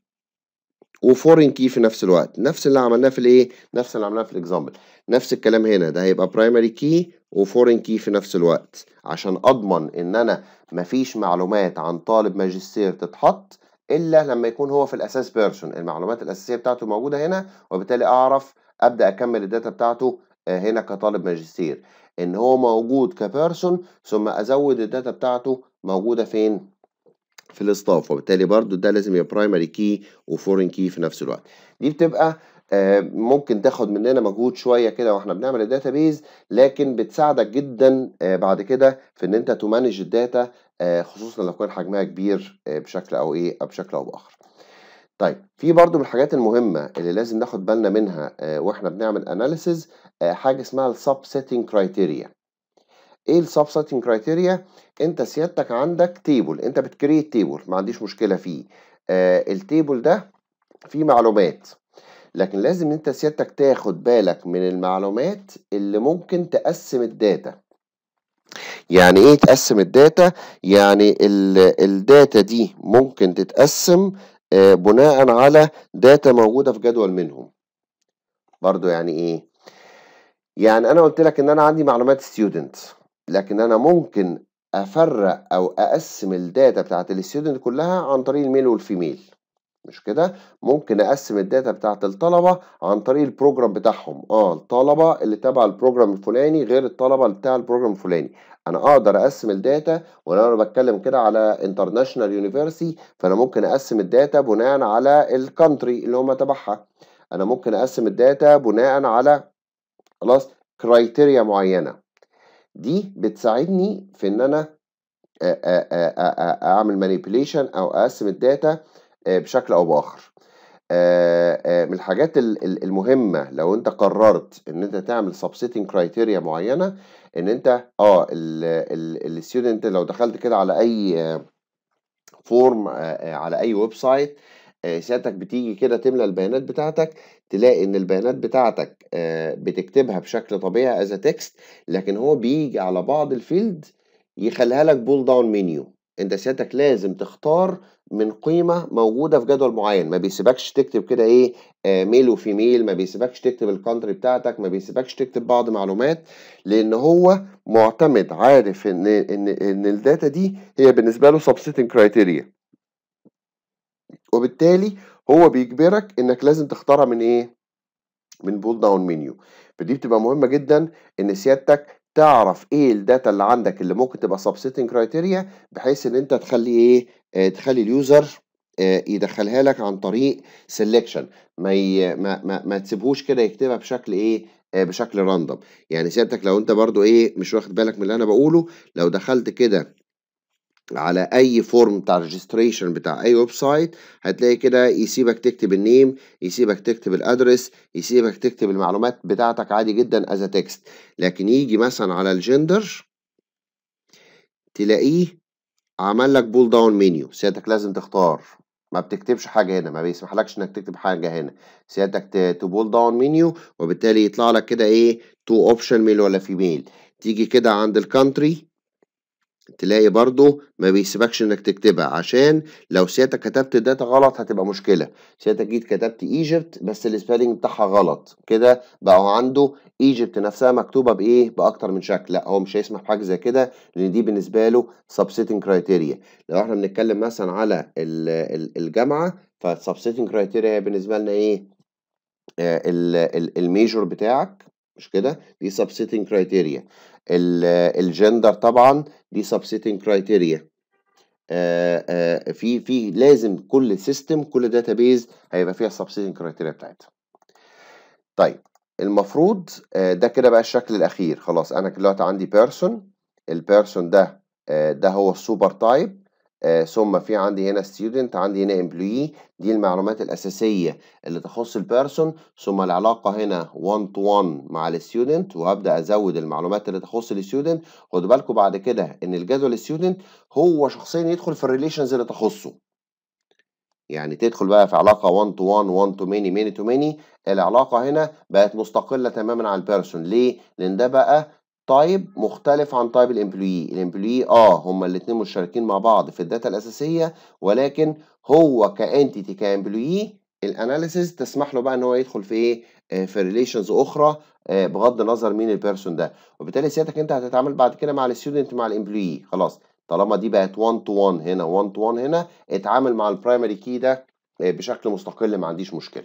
وفورين كي في نفس الوقت نفس اللي عملناه في الايه نفس اللي عملناه في الاكزامبل نفس الكلام هنا ده هيبقى برايمري كي وفورين كي في نفس الوقت عشان اضمن ان انا مفيش معلومات عن طالب ماجستير تتحط الا لما يكون هو في الاساس بيرسون المعلومات الاساسيه بتاعته موجوده هنا وبالتالي اعرف ابدا اكمل الداتا بتاعته هنا كطالب ماجستير ان هو موجود كبيرسون ثم ازود الداتا بتاعته موجوده فين في الاستاف وبالتالي برضو ده لازم يبقى برايمري كي وفورين كي في نفس الوقت دي بتبقى ممكن تاخد مننا مجهود شويه كده واحنا بنعمل الداتابيز لكن بتساعدك جدا بعد كده في ان انت تمانج الداتا خصوصا لو كان حجمها كبير بشكل او ايه او بشكل او باخر طيب في برضو من الحاجات المهمة اللي لازم ناخد بالنا منها واحنا بنعمل اناليسز حاجة اسمها السب سيتنج كرايتيريا ايه السب سيتنج كرايتيريا انت سيادتك عندك تيبل انت بتكريت تيبل ما عنديش مشكلة فيه التيبل ده فيه معلومات لكن لازم انت سيادتك تاخد بالك من المعلومات اللي ممكن تقسم الداتا يعني ايه تقسم الداتا يعني الداتا دي ممكن تتقسم بناء على داتا موجودة في جدول منهم برضو يعني ايه يعني انا قلت لك ان انا عندي معلومات ستودنت لكن انا ممكن افرق او اقسم الداتا بتاعت الستودنت كلها عن طريق الميل والفيميل مش كده ممكن اقسم الداتا بتاعت الطلبه عن طريق البروجرام بتاعهم اه الطلبه اللي تبع البروجرام الفلاني غير الطلبه اللي بتاع البروجرام الفلاني انا اقدر اقسم الداتا ولو انا بتكلم كده على انترناشونال يونيفرسيتي فانا ممكن اقسم الداتا بناء على الكونتري اللي هم تبعها انا ممكن اقسم الداتا بناء على خلاص كرايتيريا معينه دي بتساعدني في ان انا اعمل مانيبيوليشن او اقسم الداتا بشكل او باخر من الحاجات المهمه لو انت قررت ان انت تعمل سبسيتنج كرايتيريا معينه ان انت اه الستودنت لو دخلت كده على اي فورم على اي ويب سايت سيادتك بتيجي كده تملى البيانات بتاعتك تلاقي ان البيانات بتاعتك بتكتبها بشكل طبيعي از تكست لكن هو بيجي على بعض الفيلد يخليها لك بول داون منيو انت سيادتك لازم تختار من قيمة موجودة في جدول معين ما بيسيبكش تكتب كده ايه آه ميل وفيميل ما بيسيبكش تكتب الكونتري بتاعتك ما بيسيبكش تكتب بعض معلومات لان هو معتمد عارف ان ان ان الداتا دي هي بالنسبة له سبسيتنج كرايتيريا وبالتالي هو بيجبرك انك لازم تختارها من ايه من بول داون منيو فدي بتبقى مهمة جدا ان سيادتك تعرف ايه الداتا اللي عندك اللي ممكن تبقى سبسيتنج كرايتيريا بحيث ان انت تخلي ايه آه تخلي اليوزر آه يدخلها لك عن طريق سيلكشن ما, ي... ما ما ما تسيبهوش كده يكتبها بشكل ايه آه بشكل راندوم يعني سيادتك لو انت برضو ايه مش واخد بالك من اللي انا بقوله لو دخلت كده على أي فورم بتاع registration بتاع أي ويب سايت هتلاقي كده يسيبك تكتب النيم يسيبك تكتب الأدرس يسيبك تكتب المعلومات بتاعتك عادي جدا as a text لكن يجي مثلا على الجندر تلاقيه عمل لك بول داون منيو سيادتك لازم تختار ما بتكتبش حاجة هنا ما بيسمحلكش انك تكتب حاجة هنا سيادتك تبول داون منيو وبالتالي يطلع لك كده ايه تو اوبشن ميل ولا فيميل تيجي كده عند الكانتري تلاقي برضو ما بيسيبكش انك تكتبها عشان لو سيادتك كتبت الداتا غلط هتبقى مشكلة سيادتك جيت كتبت ايجيبت بس السبيلنج بتاعها غلط كده بقى عنده ايجيبت نفسها مكتوبة بايه باكتر من شكل لا هو مش هيسمح بحاجة زي كده لان دي بالنسبة له سبسيتنج كرايتيريا لو احنا بنتكلم مثلا على الجامعة فالسبسيتنج كرايتيريا بالنسبة لنا ايه الميجور بتاعك مش كده دي سبسيتنج كرايتيريا الجندر طبعا دي سبسيتنج كرايتيريا في في لازم كل سيستم كل داتابيز هيبقى فيها سبسيتنج كرايتيريا بتاعتها طيب المفروض ده كده بقى الشكل الاخير خلاص انا دلوقتي عندي بيرسون البيرسون ده ده هو السوبر تايب آه ثم في عندي هنا ستودنت عندي هنا امبلوي دي المعلومات الاساسيه اللي تخص البيرسون ثم العلاقه هنا 1 تو 1 مع الستودنت وهبدا ازود المعلومات اللي تخص الستودنت خدوا بالكم بعد كده ان الجدول الستودنت هو شخصيا يدخل في الريليشنز اللي تخصه يعني تدخل بقى في علاقه 1 تو 1 1 تو ماني ماني تو ماني العلاقه هنا بقت مستقله تماما عن البيرسون ليه لان ده بقى تايب مختلف عن تايب الامبلوي الامبلوي اه هما الاثنين مشتركين مع بعض في الداتا الاساسيه ولكن هو كانتيتي كامبلوي الاناليسيز تسمح له بقى ان هو يدخل في ايه آه في ريليشنز اخرى آه بغض النظر مين البيرسون ده وبالتالي سيادتك انت هتتعامل بعد كده مع الستودنت مع الامبلوي خلاص طالما دي بقت 1 تو 1 هنا 1 تو 1 هنا اتعامل مع البرايمري كي ده آه بشكل مستقل ما عنديش مشكله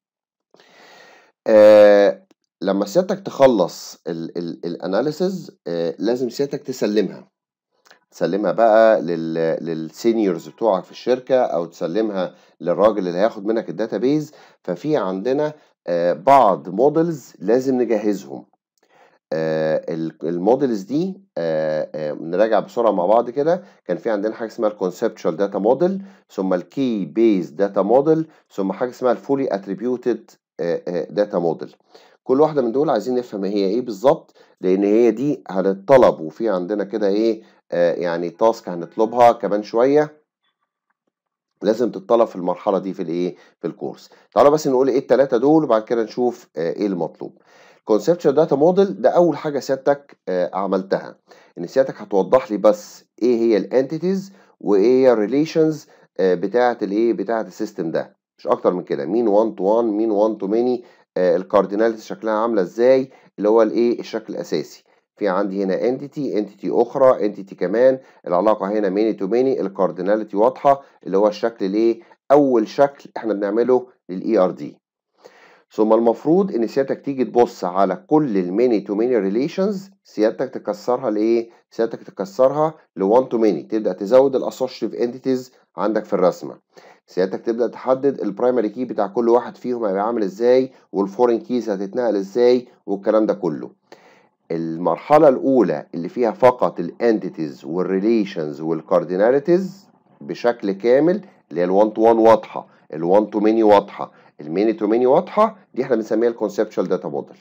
آه لما سيادتك تخلص الاناليسز آه لازم سيادتك تسلمها تسلمها بقى لل للسينيورز بتوعك في الشركه او تسلمها للراجل اللي هياخد منك الداتابيز ففي عندنا آه بعض موديلز لازم نجهزهم آه الموديلز دي نراجع بسرعه مع بعض كده كان في عندنا حاجه اسمها الكونسبشوال داتا موديل ثم الكي بيز داتا موديل ثم حاجه اسمها الفولي اتريبيوتد داتا موديل كل واحدة من دول عايزين نفهم هي ايه بالظبط لان هي دي هنطلب وفي عندنا كده ايه آه يعني تاسك هنطلبها كمان شوية لازم تتطلب في المرحلة دي في الايه في الكورس تعالوا بس نقول ايه التلاتة دول وبعد كده نشوف آه ايه المطلوب conceptual data model ده اول حاجة سيادتك آه عملتها ان سيادتك هتوضح لي بس ايه هي الانتيتيز وايه هي الريليشنز بتاعة الايه بتاعة السيستم ده مش اكتر من كده مين 1 تو 1 مين 1 تو ماني الكارديناليتي شكلها عامله ازاي اللي هو الايه الشكل الاساسي في عندي هنا انتيتي انتيتي اخرى انتيتي كمان العلاقه هنا ماني تو ماني الكارديناليتي واضحه اللي هو الشكل الايه اول شكل احنا بنعمله للاي ار دي ثم المفروض ان سيادتك تيجي تبص على كل الماني تو ماني ريليشنز سيادتك تكسرها لايه سيادتك تكسرها ل 1 تو ماني تبدا تزود الاسوشيتيف انتيتيز عندك في الرسمه سيادتك تبدا تحدد البرايمري كي بتاع كل واحد فيهم هيبقى عامل ازاي والفورين كيز هتتنقل ازاي والكلام ده كله المرحله الاولى اللي فيها فقط الانتيتيز والريليشنز والكارديناليتيز بشكل كامل اللي هي ال1 تو 1 واضحه ال1 تو ماني واضحه الميني تو ماني واضحه دي احنا بنسميها الكونسبشوال داتا موديل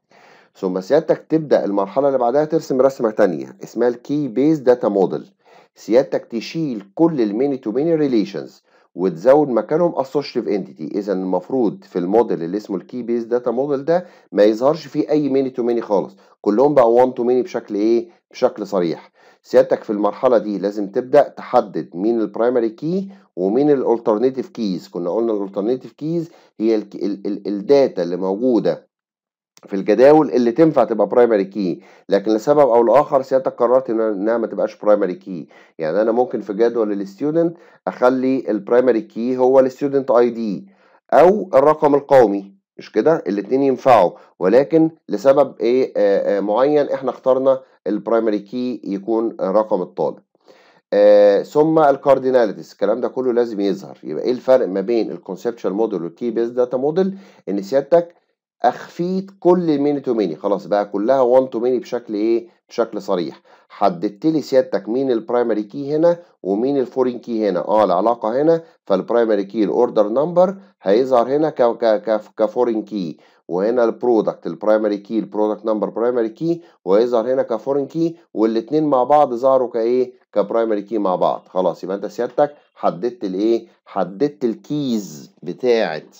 ثم سيادتك تبدا المرحله اللي بعدها ترسم رسمه ثانيه اسمها الكي بيز داتا موديل سيادتك تشيل كل الميني تو ماني ريليشنز وتزود مكانهم اسوشيتيف انتيتي اذا المفروض في الموديل اللي اسمه الكي بيز داتا موديل ده ما يظهرش فيه اي ميني تو ميني خالص كلهم بقى 1 تو ميني بشكل ايه بشكل صريح سيادتك في المرحله دي لازم تبدا تحدد مين البرايمري كي ومين الالترناتيف كيز كنا قلنا الالترناتيف كيز هي ال ال ال الداتا اللي موجوده في الجداول اللي تنفع تبقى برايمري كي لكن لسبب او لاخر سيادتك قررت انها ما تبقاش برايمري كي يعني انا ممكن في جدول الستودنت اخلي البرايمري كي هو الستودنت اي دي او الرقم القومي مش كده الاتنين ينفعوا ولكن لسبب ايه آآ آآ معين احنا اخترنا البرايمري كي يكون رقم الطالب آه ثم الكارديناليتيز الكلام ده كله لازم يظهر يبقى ايه الفرق ما بين الكونسبشوال موديل والكي بيز داتا موديل ان سيادتك أخفيت كل الميني تو ميني خلاص بقى كلها 1 تو ميني بشكل إيه؟ بشكل صريح حددت لي سيادتك مين البرايمري كي هنا ومين الفورين كي هنا اه العلاقة هنا فالبرايمري كي الاوردر نمبر هيظهر هنا ك ك كفورين كي وهنا البرودكت البرايمري كي البرودكت نمبر برايمري كي وهيظهر هنا كفورين كي والاتنين مع بعض ظهروا كايه كبرايمري كي مع بعض خلاص يبقى انت سيادتك حددت الايه حددت الكيز بتاعت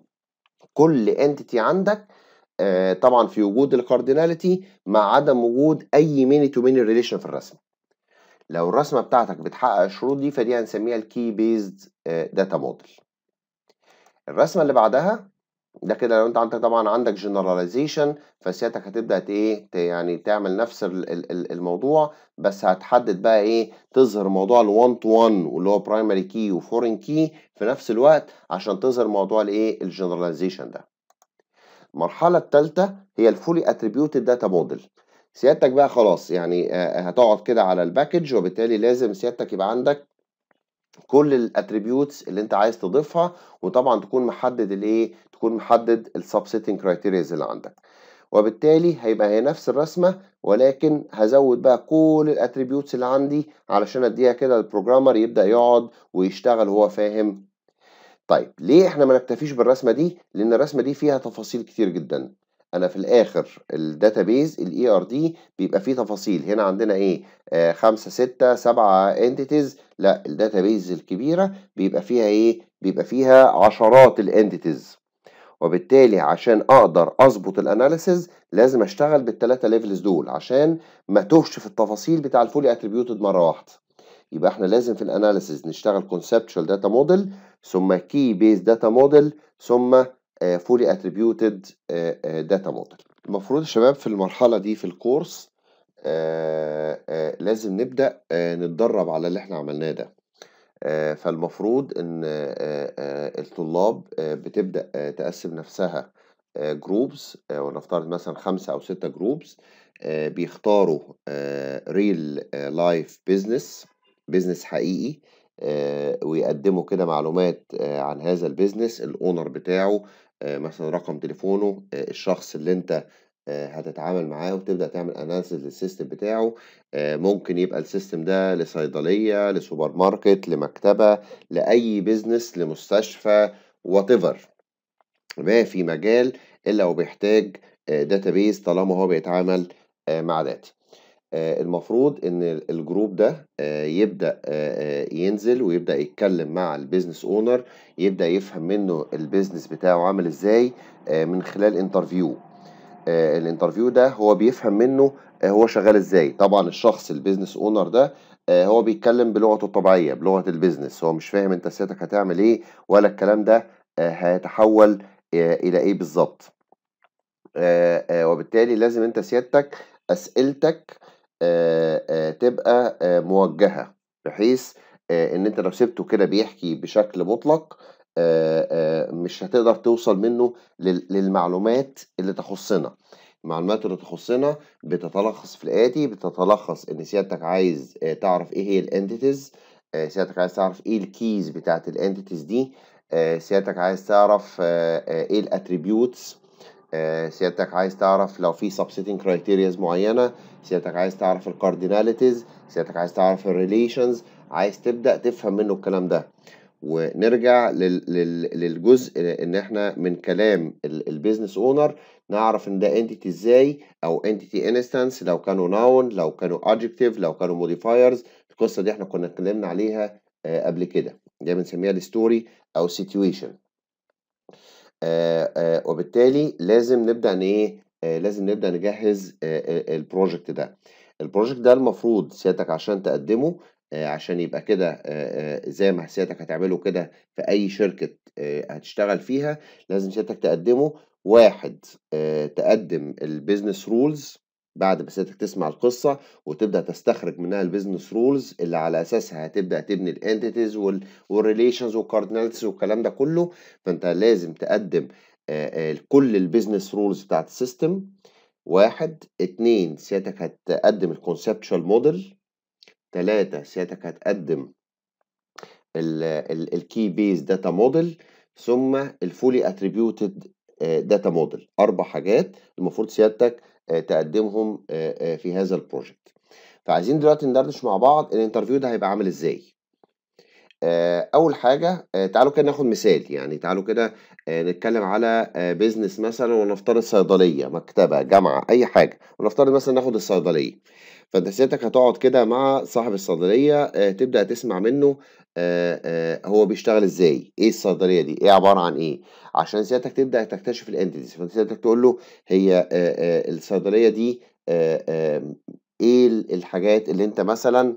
كل انتيتي عندك آه طبعا في وجود الكارديناليتي مع عدم وجود اي ميني تو ميني ريليشن في الرسمه لو الرسمه بتاعتك بتحقق الشروط دي فدي هنسميها الكي بيزد داتا موديل الرسمه اللي بعدها ده كده لو انت عندك طبعا عندك جنراليزيشن فسيادتك هتبدا ايه يعني تعمل نفس الموضوع بس هتحدد بقى ايه تظهر موضوع ال1 تو 1 واللي هو برايمري كي وفورين كي في نفس الوقت عشان تظهر موضوع الايه الجنراليزيشن ده المرحله الثالثه هي الفولي اتريبيوتد داتا موديل سيادتك بقى خلاص يعني هتقعد كده على الباكج وبالتالي لازم سيادتك يبقى عندك كل الاتريبيوتس اللي انت عايز تضيفها وطبعا تكون محدد الايه تكون محدد السبسيتنج كرايتيريز اللي عندك وبالتالي هيبقى هي نفس الرسمه ولكن هزود بقى كل الاتريبيوتس اللي عندي علشان اديها كده للبروجرامر يبدا يقعد ويشتغل وهو فاهم طيب ليه احنا ما نكتفيش بالرسمه دي لان الرسمه دي فيها تفاصيل كتير جدا انا في الاخر الداتابيز الاي ار دي بيبقى فيه تفاصيل هنا عندنا ايه آه خمسة ستة سبعة انتيتيز لا الداتابيز الكبيرة بيبقى فيها ايه بيبقى فيها عشرات الانتيتيز وبالتالي عشان اقدر اظبط الاناليسز لازم اشتغل بالثلاثه ليفلز دول عشان ما توهش في التفاصيل بتاع الفولي اتريبيوتد مره واحده يبقى احنا لازم في الاناليسز نشتغل كونسبشوال داتا موديل ثم كي بيز داتا موديل ثم فولي اتريبيوتد داتا موديل المفروض يا شباب في المرحله دي في الكورس آآ آآ لازم نبدا نتدرب على اللي احنا عملناه ده فالمفروض ان الطلاب بتبدا تقسم نفسها جروبس ونفترض مثلا خمسة او ستة جروبس بيختاروا ريل لايف بيزنس بيزنس حقيقي ويقدموا كده معلومات عن هذا البيزنس الاونر بتاعه مثلا رقم تليفونه الشخص اللي انت هتتعامل معاه وتبدا تعمل اناليسيس للسيستم بتاعه ممكن يبقى السيستم ده لصيدليه لسوبر ماركت لمكتبه لاي بيزنس لمستشفى وات ايفر ما في مجال الا وبيحتاج داتابيز طالما هو بيتعامل مع داتا المفروض ان الجروب ده يبدا ينزل ويبدا يتكلم مع البيزنس اونر يبدا يفهم منه البيزنس بتاعه عامل ازاي من خلال انترفيو الانترفيو ده هو بيفهم منه هو شغال ازاي طبعا الشخص البيزنس اونر ده هو بيتكلم بلغته الطبيعيه بلغه البيزنس هو مش فاهم انت سيادتك هتعمل ايه ولا الكلام ده هيتحول الى ايه بالظبط وبالتالي لازم انت سيادتك اسئلتك تبقى موجهه بحيث ان انت لو سبته كده بيحكي بشكل مطلق مش هتقدر توصل منه للمعلومات اللي تخصنا المعلومات اللي تخصنا بتتلخص في الآتي بتتلخص إن سيادتك عايز تعرف إيه هي الانتيتيز سيادتك عايز تعرف إيه الكيز بتاعت الانتيتيز دي سيادتك عايز تعرف إيه الاتريبيوتس سيادتك عايز تعرف لو في سبسيتنج كرايتيرياز معينة سيادتك عايز تعرف الكارديناليتيز سيادتك عايز تعرف الريليشنز عايز تبدأ تفهم منه الكلام ده ونرجع للجزء ان احنا من كلام البيزنس اونر نعرف ان ده انتيتي ازاي او انتيتي انستانس لو كانوا ناون لو كانوا ادجكتيف لو كانوا موديفايرز القصه دي احنا كنا اتكلمنا عليها قبل كده دي بنسميها الستوري او سيتويشن وبالتالي لازم نبدا ان ايه لازم نبدا نجهز البروجكت ده البروجكت ده المفروض سيادتك عشان تقدمه عشان يبقى كده زي ما سيادتك هتعمله كده في أي شركة هتشتغل فيها لازم سيادتك تقدمه واحد تقدم البيزنس رولز بعد ما سيادتك تسمع القصة وتبدأ تستخرج منها البيزنس رولز اللي على أساسها هتبدأ تبني الانتيتيز والريليشنز والكاردينالز والكلام ده كله فأنت لازم تقدم كل البيزنس رولز بتاعت السيستم واحد اتنين سيادتك هتقدم الكونسبشوال موديل تلاتة سيادتك هتقدم الكي بيز داتا موديل ثم الفولي اتريبيوتد data model 4 حاجات المفروض سيادتك تقدمهم في هذا الproject. فعايزين دلوقتي ندردش مع بعض الinterview ده هيبقى عامل إزاي. آآ أول حاجة آآ تعالوا كده ناخد مثال، يعني تعالوا كده آآ نتكلم على آآ business مثلًا ونفترض صيدلية، مكتبة، جامعة، أي حاجة، ونفترض مثلًا ناخد الصيدلية. فأنت سيادتك هتقعد كده مع صاحب الصيدلية آآ تبدأ تسمع منه آآ آآ هو بيشتغل إزاي، إيه الصيدلية دي، إيه عبارة عن إيه، عشان سيادتك تبدأ تكتشف الentities فأنت سيادتك تقول له هي آآ آآ الصيدلية دي آآ آمم إيه ال الحاجات اللي أنت مثلًا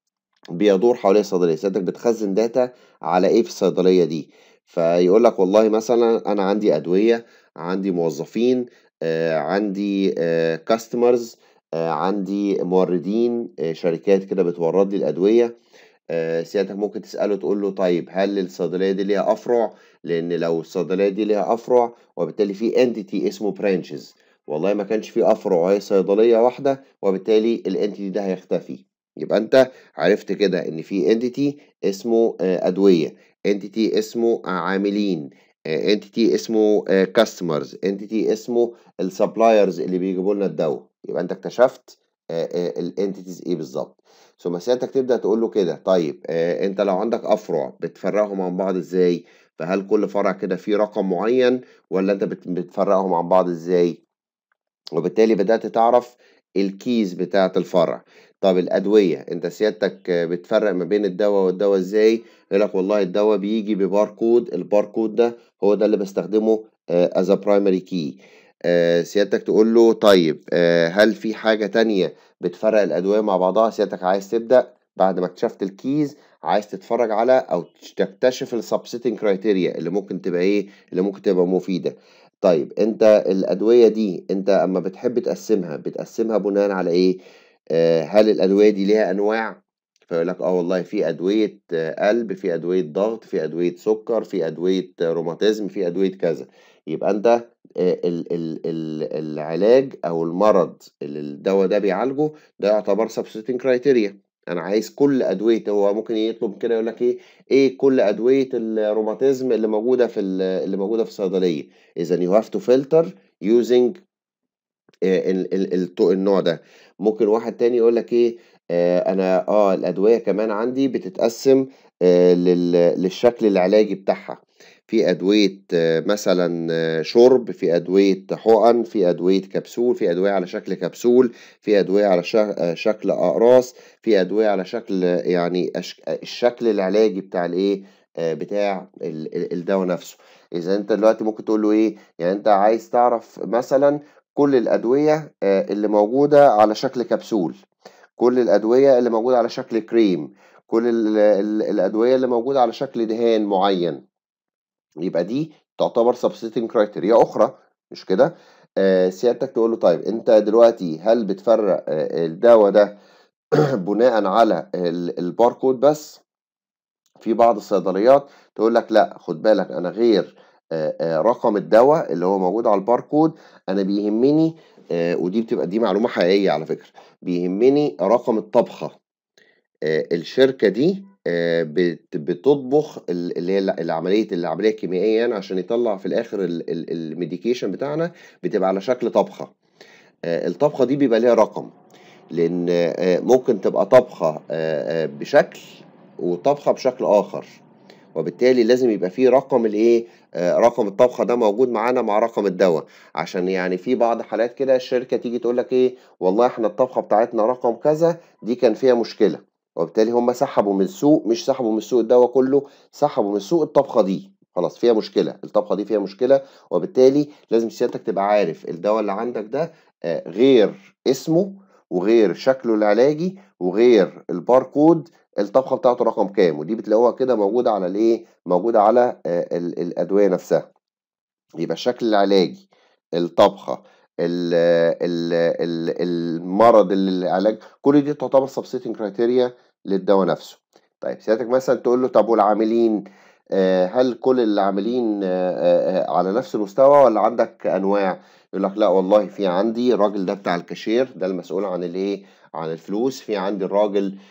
بيدور حواليها الصيدلية، سيادتك بتخزن data على إيه في الصيدلية دي، فيقول لك والله مثلًا أنا عندي أدوية، عندي موظفين، آآ عندي آآ customers آآ عندي موردين آآ شركات كده بتورد لي الأدوية، آآ سيادتك ممكن تسأله تقول له طيب هل الصيدلية دي ليها أفرع؟ لإن لو الصيدلية دي ليها أفرع وبالتالي في entity اسمه branches والله ما كانش في أفرع وهي صيدلية واحدة وبالتالي الentity ده هيختفي. يبقى أنت عرفت كده إن في entity اسمه آآ أدوية، entity اسمه عاملين، آآ entity اسمه آآ customers، entity اسمه الsuppliers اللي بيجيبوا لنا الدوا، يبقى أنت اكتشفت آآ آآ الentities إيه بالضبط. ثم سيادتك تبدأ تقول له كده طيب آآ أنت لو عندك أفرع بتفرّقهم عن بعض إزاي؟ فهل كل فرع كده فيه رقم معين والّا أنت بت بتفرّقهم عن بعض إزاي؟ وبالتالي بدأت تعرف الkeys بتاعة الفرع. طب الأدوية، أنت سيادتك بتفرّق ما بين الدوا والدوا إزاي؟ يقول لك والله الدوا بييجي بbarcode الbarcode ده هو ده اللي باستخدمه آآ as a primary key. آآ سيادتك تقول له طيب آآ هل في حاجة تانية بتفرّق الأدوية مع بعضها؟ سيادتك عايز تبدأ بعد ما اكتشفت الkeys عايز تتفرّج على أو تكتشف الsubsetting criteria اللي ممكن تبقى إيه، اللي ممكن تبقى مفيدة. طيب أنت الأدوية دي أنت أمّا بتحب تقسّمها، بتقسّمها بناءً على إيه؟ آآ هل الأدوية دي ليها أنواع؟ فيقول لك آه والله في أدوية قلب، في أدوية ضغط، في أدوية سُكّر، في أدوية روماتيزم، في أدوية كذا. يبقى أنت آآ ال ال ال العلاج أو المرض اللي الدوا ده بيعالجه ده يعتبر subsetting criteria. أنا عايز كل أدوية هو ممكن يطلب كده يقول لك إيه، إيه كل أدوية الروماتيزم اللي موجودة في ال اللي موجودة في الصيدلية. إذًا you have to filter using آآ ال ال الط النوع ده. ممكن واحد تاني يقول لك إيه، آآ أنا آه الأدوية كمان عندي بتتقسّم آآ لل للشكل العلاجي بتاعها. في أدوية مثلًا شُرب، في أدوية حُقن، في أدوية كبسول، في أدوية على شكل كبسول، في أدوية على ش شكل أقراص، في أدوية على شكل يعني أش الشكل العلاجي بتاع الإيه، آآ بتاع ال ال الدوا نفسه. إذا أنت دلوقتي ممكن تقول له إيه، يعني أنت عايز تعرف مثلًا كل الأدوية آآ اللي موجودة على شكل كبسول، كل الأدوية اللي موجودة على شكل كريم، كل ال ال الأدوية اللي موجودة على شكل دهان معين. يبقى دي تعتبر subsetting criteria أخرى مش كده؟ آآ سيادتك تقول له طيب أنت دلوقتي هل بتفرّق آآ الدوا ده بناءً على ال الbarcode بس؟ في بعض الصيدليات تقول لك لأ، خُد بالك أنا غير آآ آآ رقم الدوا اللي هو موجود على الbarcode أنا بيهمني آآ ودي بتبقى دي معلومة حقيقية على فكرة، بيهمني رقم الطبخة. آآ الشركة دي آآ بت بتطبخ ال اللي هي ال العملية العملية الكيميائية يعني عشان يطلّع في الآخر ال ال الmedication بتاعنا بتبقى على شكل طبخة. آآ الطبخة دي بيبقى ليها رقم، لإن آآ ممكن تبقى طبخة آآ آآ بشكل وطبخة بشكل آخر. وبالتالي لازم يبقى في رقم الإيه، آآ رقم الطبخة ده موجود معانا مع رقم الدوا، عشان يعني في بعض حالات كده الشركة تيجي تقول لك إيه، والله إحنا الطبخة بتاعتنا رقم كذا دي كان فيها مشكلة، وبالتالي هم سحبوا من السوق مش سحبوا من سوق الدوا كله، سحبوا من سوق الطبخة دي، خلاص فيها مشكلة، الطبخة دي فيها مشكلة، وبالتالي لازم سيادتك تبقى عارف الدوا اللي عندك ده آآ غير اسمه وغير شكله العلاجي وغير الbarcode الطبخة بتاعته رقم كام، ودي بتلاقوها كده موجودة على الإيه، موجودة على آآ ال الأدوية نفسها. يبقى الشكل العلاجي، الطبخة، ال ال ال المرض ال العلاج، كل دي تعتبر subsetting criteria للدوا نفسه. طيب سيادتك مثلًا تقول له طب والعاملين، آآ هل كل العاملين آآ على نفس المستوى والّا عندك أنواع؟ يقول لك لأ والله في عندي الراجل ده بتاع الكاشير ده المسؤول عن الإيه، عن الفلوس، في عندي الراجل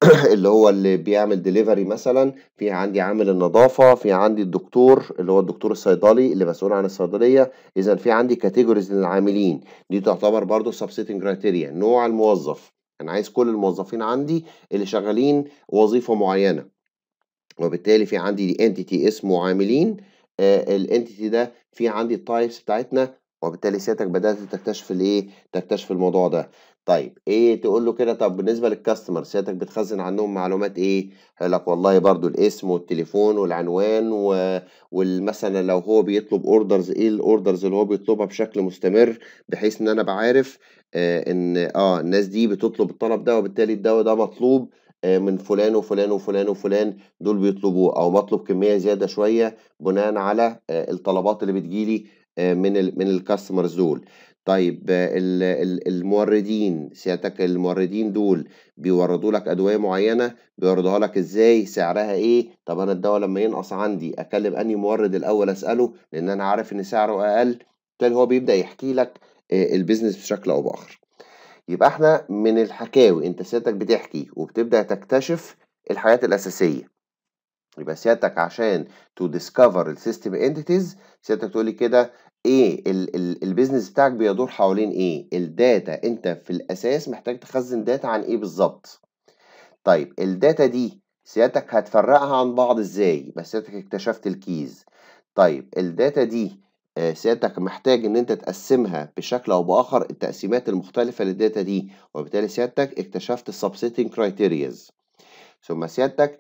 اللي هو اللي بيعمل delivery مثلًا، في عندي عامل النضافة، في عندي الدكتور اللي هو الدكتور الصيدلي اللي مسؤول عن الصيدلية، إذًا في عندي categories للعاملين، دي تعتبر برضه subsetting criteria نوع الموظف، أنا عايز كل الموظفين عندي اللي شغالين وظيفة معينة، وبالتالي في عندي entity اسمه عاملين آآ الentity ده في عندي الtypes بتاعتنا، وبالتالي سيادتك بدأت تكتشف الإيه، تكتشف الموضوع ده. طيب إيه تقول له كده طب بالنسبة للcustomer سيادتك بتخزن عنهم معلومات إيه؟ هيقول لك والله برضه الاسم والتليفون والعنوان و والمثلًا لو هو بيطلب orders إيه الorders اللي هو بيطلبها بشكل مستمر، بحيث إن أنا أبقى عارف آآ إن آه الناس دي بتطلب الطلب ده، وبالتالي الدوا ده مطلوب آآ من فلان وفلان وفلان وفلان دول بيطلبوه، أو باطلب كمية زيادة شوية بناءً على آآ الطلبات اللي بتيجي لي آآ من ال من الcustomers دول. طيب ال ال الموردين، سيادتك الموردين دول بيوردوا لك أدوية معينة، بيوردوها لك إزاي، سعرها إيه، طب أنا الدوا لما ينقص عندي أكلم أنهي مورد الأول أسأله، لإن أنا عارف إن سعره أقل، بالتالي هو بيبدأ يحكي لك آآ الbusiness بشكل أو بآخر. يبقى إحنا من الحكاوي أنت سيادتك بتحكي وبتبدأ تكتشف الحاجات الأساسية. يبقى سيادتك عشان to discover الsystem entities سيادتك تقول لي كده إيه ال ال الbusiness بتاعك بيدور حوالين إيه، الdata أنت في الأساس محتاج تخزن data عن إيه بالضبط. طيب الdata دي سيادتك هتفرّقها عن بعض إزاي؟ يبقى سيادتك اكتشفت الkeys. طيب الdata دي آآ سيادتك محتاج إن أنت تقسّمها بشكل أو بآخر التقسيمات المختلفة للdata دي، وبالتالي سيادتك اكتشفت الsubsetting criterias. ثم سيادتك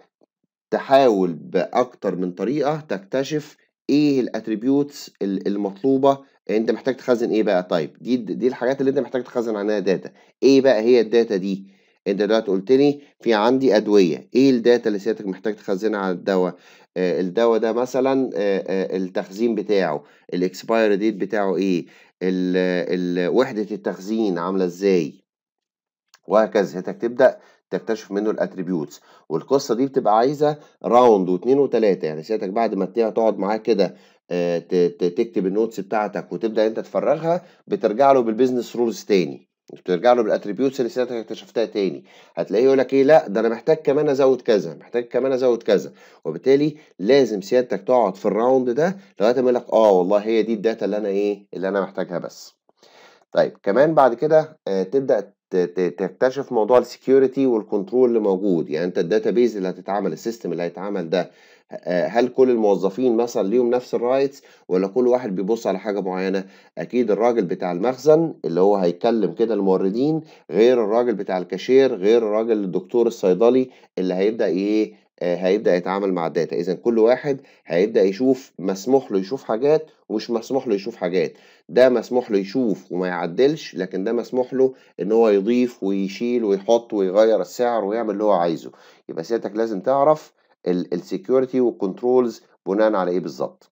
تحاول بأكتر من طريقة تكتشف إيه الattributes ال المطلوبة أنت محتاج تخزن إيه بقى طيب، دي د دي الحاجات اللي أنت محتاج تخزن عنها data. إيه بقى هي الdata دي؟ أنت دلوقتي قُلت لي في عندي أدوية، إيه الdata اللي سيادتك محتاج تخزنها عن الدوا؟ آآ الدوا ده مثلًا آآ آآ التخزين بتاعه، الexpiry date بتاعه إيه، ال ال وحدة التخزين عاملة إزاي. وهكذا، سيادتك تبدأ تكتشف منه الattributes والقصة دي بتبقى عايزة round و2 و3 يعني سيادتك بعد ما ت تقعد معاه كده آآ ت ت تكتب الnotes بتاعتك وتبدأ أنت تفرّغها، بترجع له بالbusiness rules تاني، بترجع له بالattributes اللي سيادتك اكتشفتها تاني، هتلاقيه يقول لك إيه لأ ده أنا محتاج كمان أزوّد كذا، محتاج كمان أزوّد كذا، وبالتالي لازم سيادتك تقعد في الround ده لغاية أمّا يقول لك آه والله هي دي الdata اللي أنا إيه، اللي أنا محتاجها بس. طيب كمان بعد كده آآ تبدأ ت ت تكتشف موضوع الsecurity والcontrol اللي موجود، يعني أنت الdatabase اللي هتتعمل الsystem اللي هيتعمل ده آآ هل كل الموظفين مثلًا ليهم نفس الrights والّا كل واحد بيبُص على حاجة معينة؟ أكيد الراجل بتاع المخزن اللي هو هيكلم كده الموردين، غير الراجل بتاع الكاشير، غير الراجل الدكتور الصيدلي اللي هيبدأ إيه، آآ هيبدأ يتعامل مع الdata. إذًا كل واحد هيبدأ يشوف مسموح له يشوف حاجات ومش مسموح له يشوف حاجات، ده مسموح له يشوف وما يعدّلش، لكن ده مسموح له إن هو يضيف ويشيل ويحط ويغيّر السعر ويعمل اللي هو عايزه. يبقى سيادتك لازم تعرف ال الsecurity والcontrols بناءً على إيه بالضبط.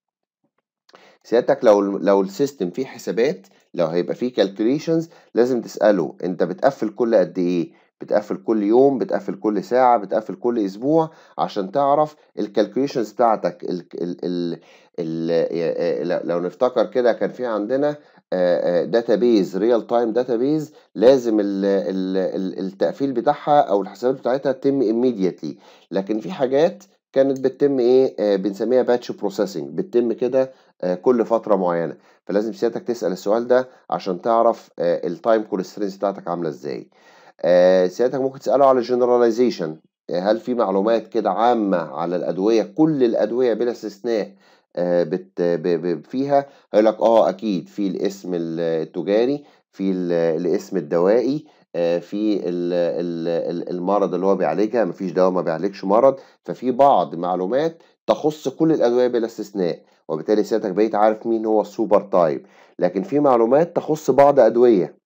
سيادتك لو ال لو الsystem فيه حسابات، لو هيبقى فيه calculations لازم تسأله أنت بتقفّل كل قد إيه، بتقفّل كل يوم، بتقفّل كل ساعة، بتقفّل كل أسبوع، عشان تعرف الcalculations بتاعتك الك ال ال ال آآ ل لو نفتكر كده كان في عندنا آآ آآ database real time database لازم ال ال ال التقفيل بتاعها أو الحسابات بتاعتها تتم immediately، لكن في حاجات كانت بتتم إيه، آآ بنسميها batch processing بتتم كده آآ كل فترة معينة، فلازم سيادتك تسأل السؤال ده عشان تعرف آآ الtime constraints بتاعتك عاملة إزاي. آآ سيادتك ممكن تسأله على generalization هل في معلومات كده عامة على الأدوية، كل الأدوية بلا استثناء آآ بت ب ب فيها؟ هيقول لك آه أكيد، في الاسم ال التجاري، في ال الاسم الدوائي، آآ في ال ال ال المرض اللي هو بيعالجها، ما فيش دوا ما بيعالجش مرض، ففي بعض معلومات تخُص كل الأدوية بلا استثناء، وبالتالي سيادتك بقيت عارف مين هو الsuper type، لكن في معلومات تخُص بعض أدوية.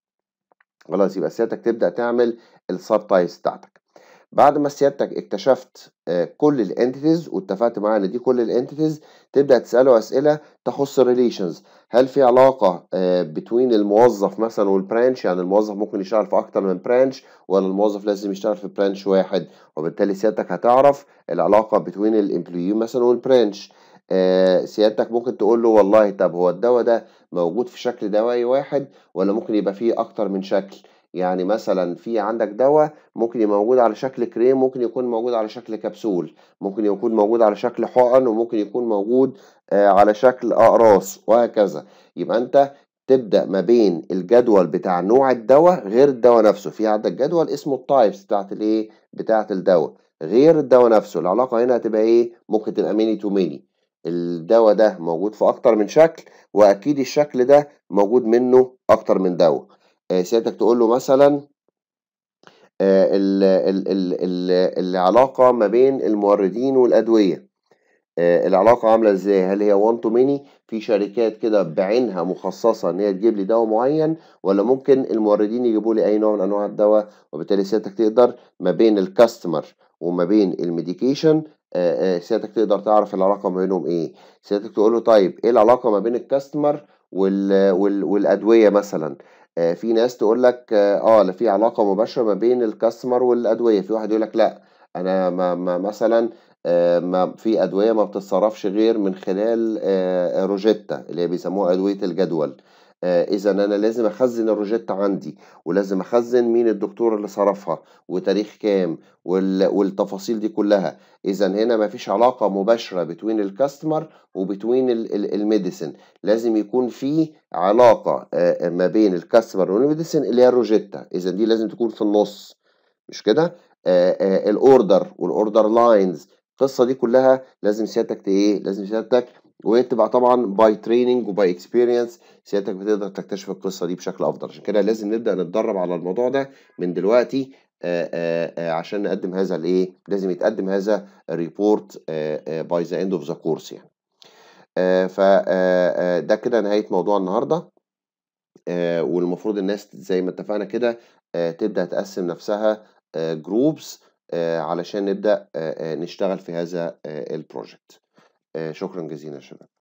خلاص يبقى سيادتك تبدأ تعمل الsubtypes بتاعتك. بعد ما سيادتك اكتشفت آآ كل الentities واتفقت معاه إن دي كل الentities، تبدأ تسأله أسئلة تخُص الrelations هل في علاقة آآ between الموظف مثلًا والbranch يعني الموظف ممكن يشتغل في أكتر من branch والّا الموظف لازم يشتغل في branch واحد، وبالتالي سيادتك هتعرف العلاقة between الemployee مثلًا والbranch. آآ سيادتك ممكن تقول له والله طب هو الدوا ده موجود في شكل دوائي واحد والّا ممكن يبقى فيه أكتر من شكل؟ يعني مثلًا في عندك دوا ممكن يبقى موجود على شكل كريم، ممكن يكون موجود على شكل كبسول، ممكن يكون موجود على شكل حُقَن، وممكن يكون موجود آآ على شكل أقراص وهكذا. يبقى أنت تبدأ ما بين الجدول بتاع نوع الدوا غير الدوا نفسه، في عندك جدول اسمه الtypes بتاعة الإيه، بتاعة الدوا، غير الدوا نفسه، العلاقة هنا هتبقى إيه، ممكن تبقى many to many الدوا ده موجود في أكتر من شكل، وأكيد الشكل ده موجود منه أكتر من دوا. آآ سيادتك تقول له مثلًا آآ ال ال ال ال العلاقة ما بين الموردين والأدوية، آآ العلاقة عاملة إزاي؟ هل هي one to many في شركات كده بعينها مخصصة إن هي تجيب لي دوا معين، والّا ممكن الموردين يجيبوا لي أي نوع من أنواع الدوا، وبالتالي سيادتك تقدر ما بين الcustomer وما بين الmedication آآ آآ سيادتك تقدر تعرف العلاقة ما بينهم إيه. سيادتك تقول له طيب إيه العلاقة ما بين الcustomer وال وال والأدوية مثلًا؟ آآ في ناس تقول لك آه لا في علاقة مباشرة ما بين الcustomer والأدوية، في واحد يقول لك لأ أنا ما ما مثلًا آآ ما في أدوية ما بتتصرفش غير من خلال آآ روجيتا اللي هي بيسموها أدوية الجدول، آآ إذًا أنا لازم أخزّن الروجيتا عندي، ولازم أخزّن مين الدكتور اللي صرفها، وتاريخ كام، وال والتفاصيل دي كلها. إذًا هنا ما فيش علاقة مباشرة between الcustomer وbetween ال ال الmedicine لازم يكون في علاقة آآ ما بين الcustomer والmedicine اللي هي الروجيتا، إذًا دي لازم تكون في النُص مش كده؟ آآ آآ الorder والorder lines القصة دي كلها لازم سيادتك ت إيه، لازم سيادتك وهي بتبقى طبعًا by training وby experience سيادتك بتقدر تكتشف القصة دي بشكل أفضل، عشان كده لازم نبدأ نتدرب على الموضوع ده من دلوقتي آآ آآ آآ عشان نقدّم هذا الإيه، لازم يتقدّم هذا الreport آآ آآ by the end of the course يعني. آآ ف آآ آآ ده كده نهاية موضوع النهارده. آآ والمفروض الناس زي ما اتفقنا كده آآ تبدأ تقسّم نفسها آآ groups آآ علشان نبدأ آآ آآ نشتغل في هذا آآ الproject. آآ شكرًا جزيلًا يا شباب.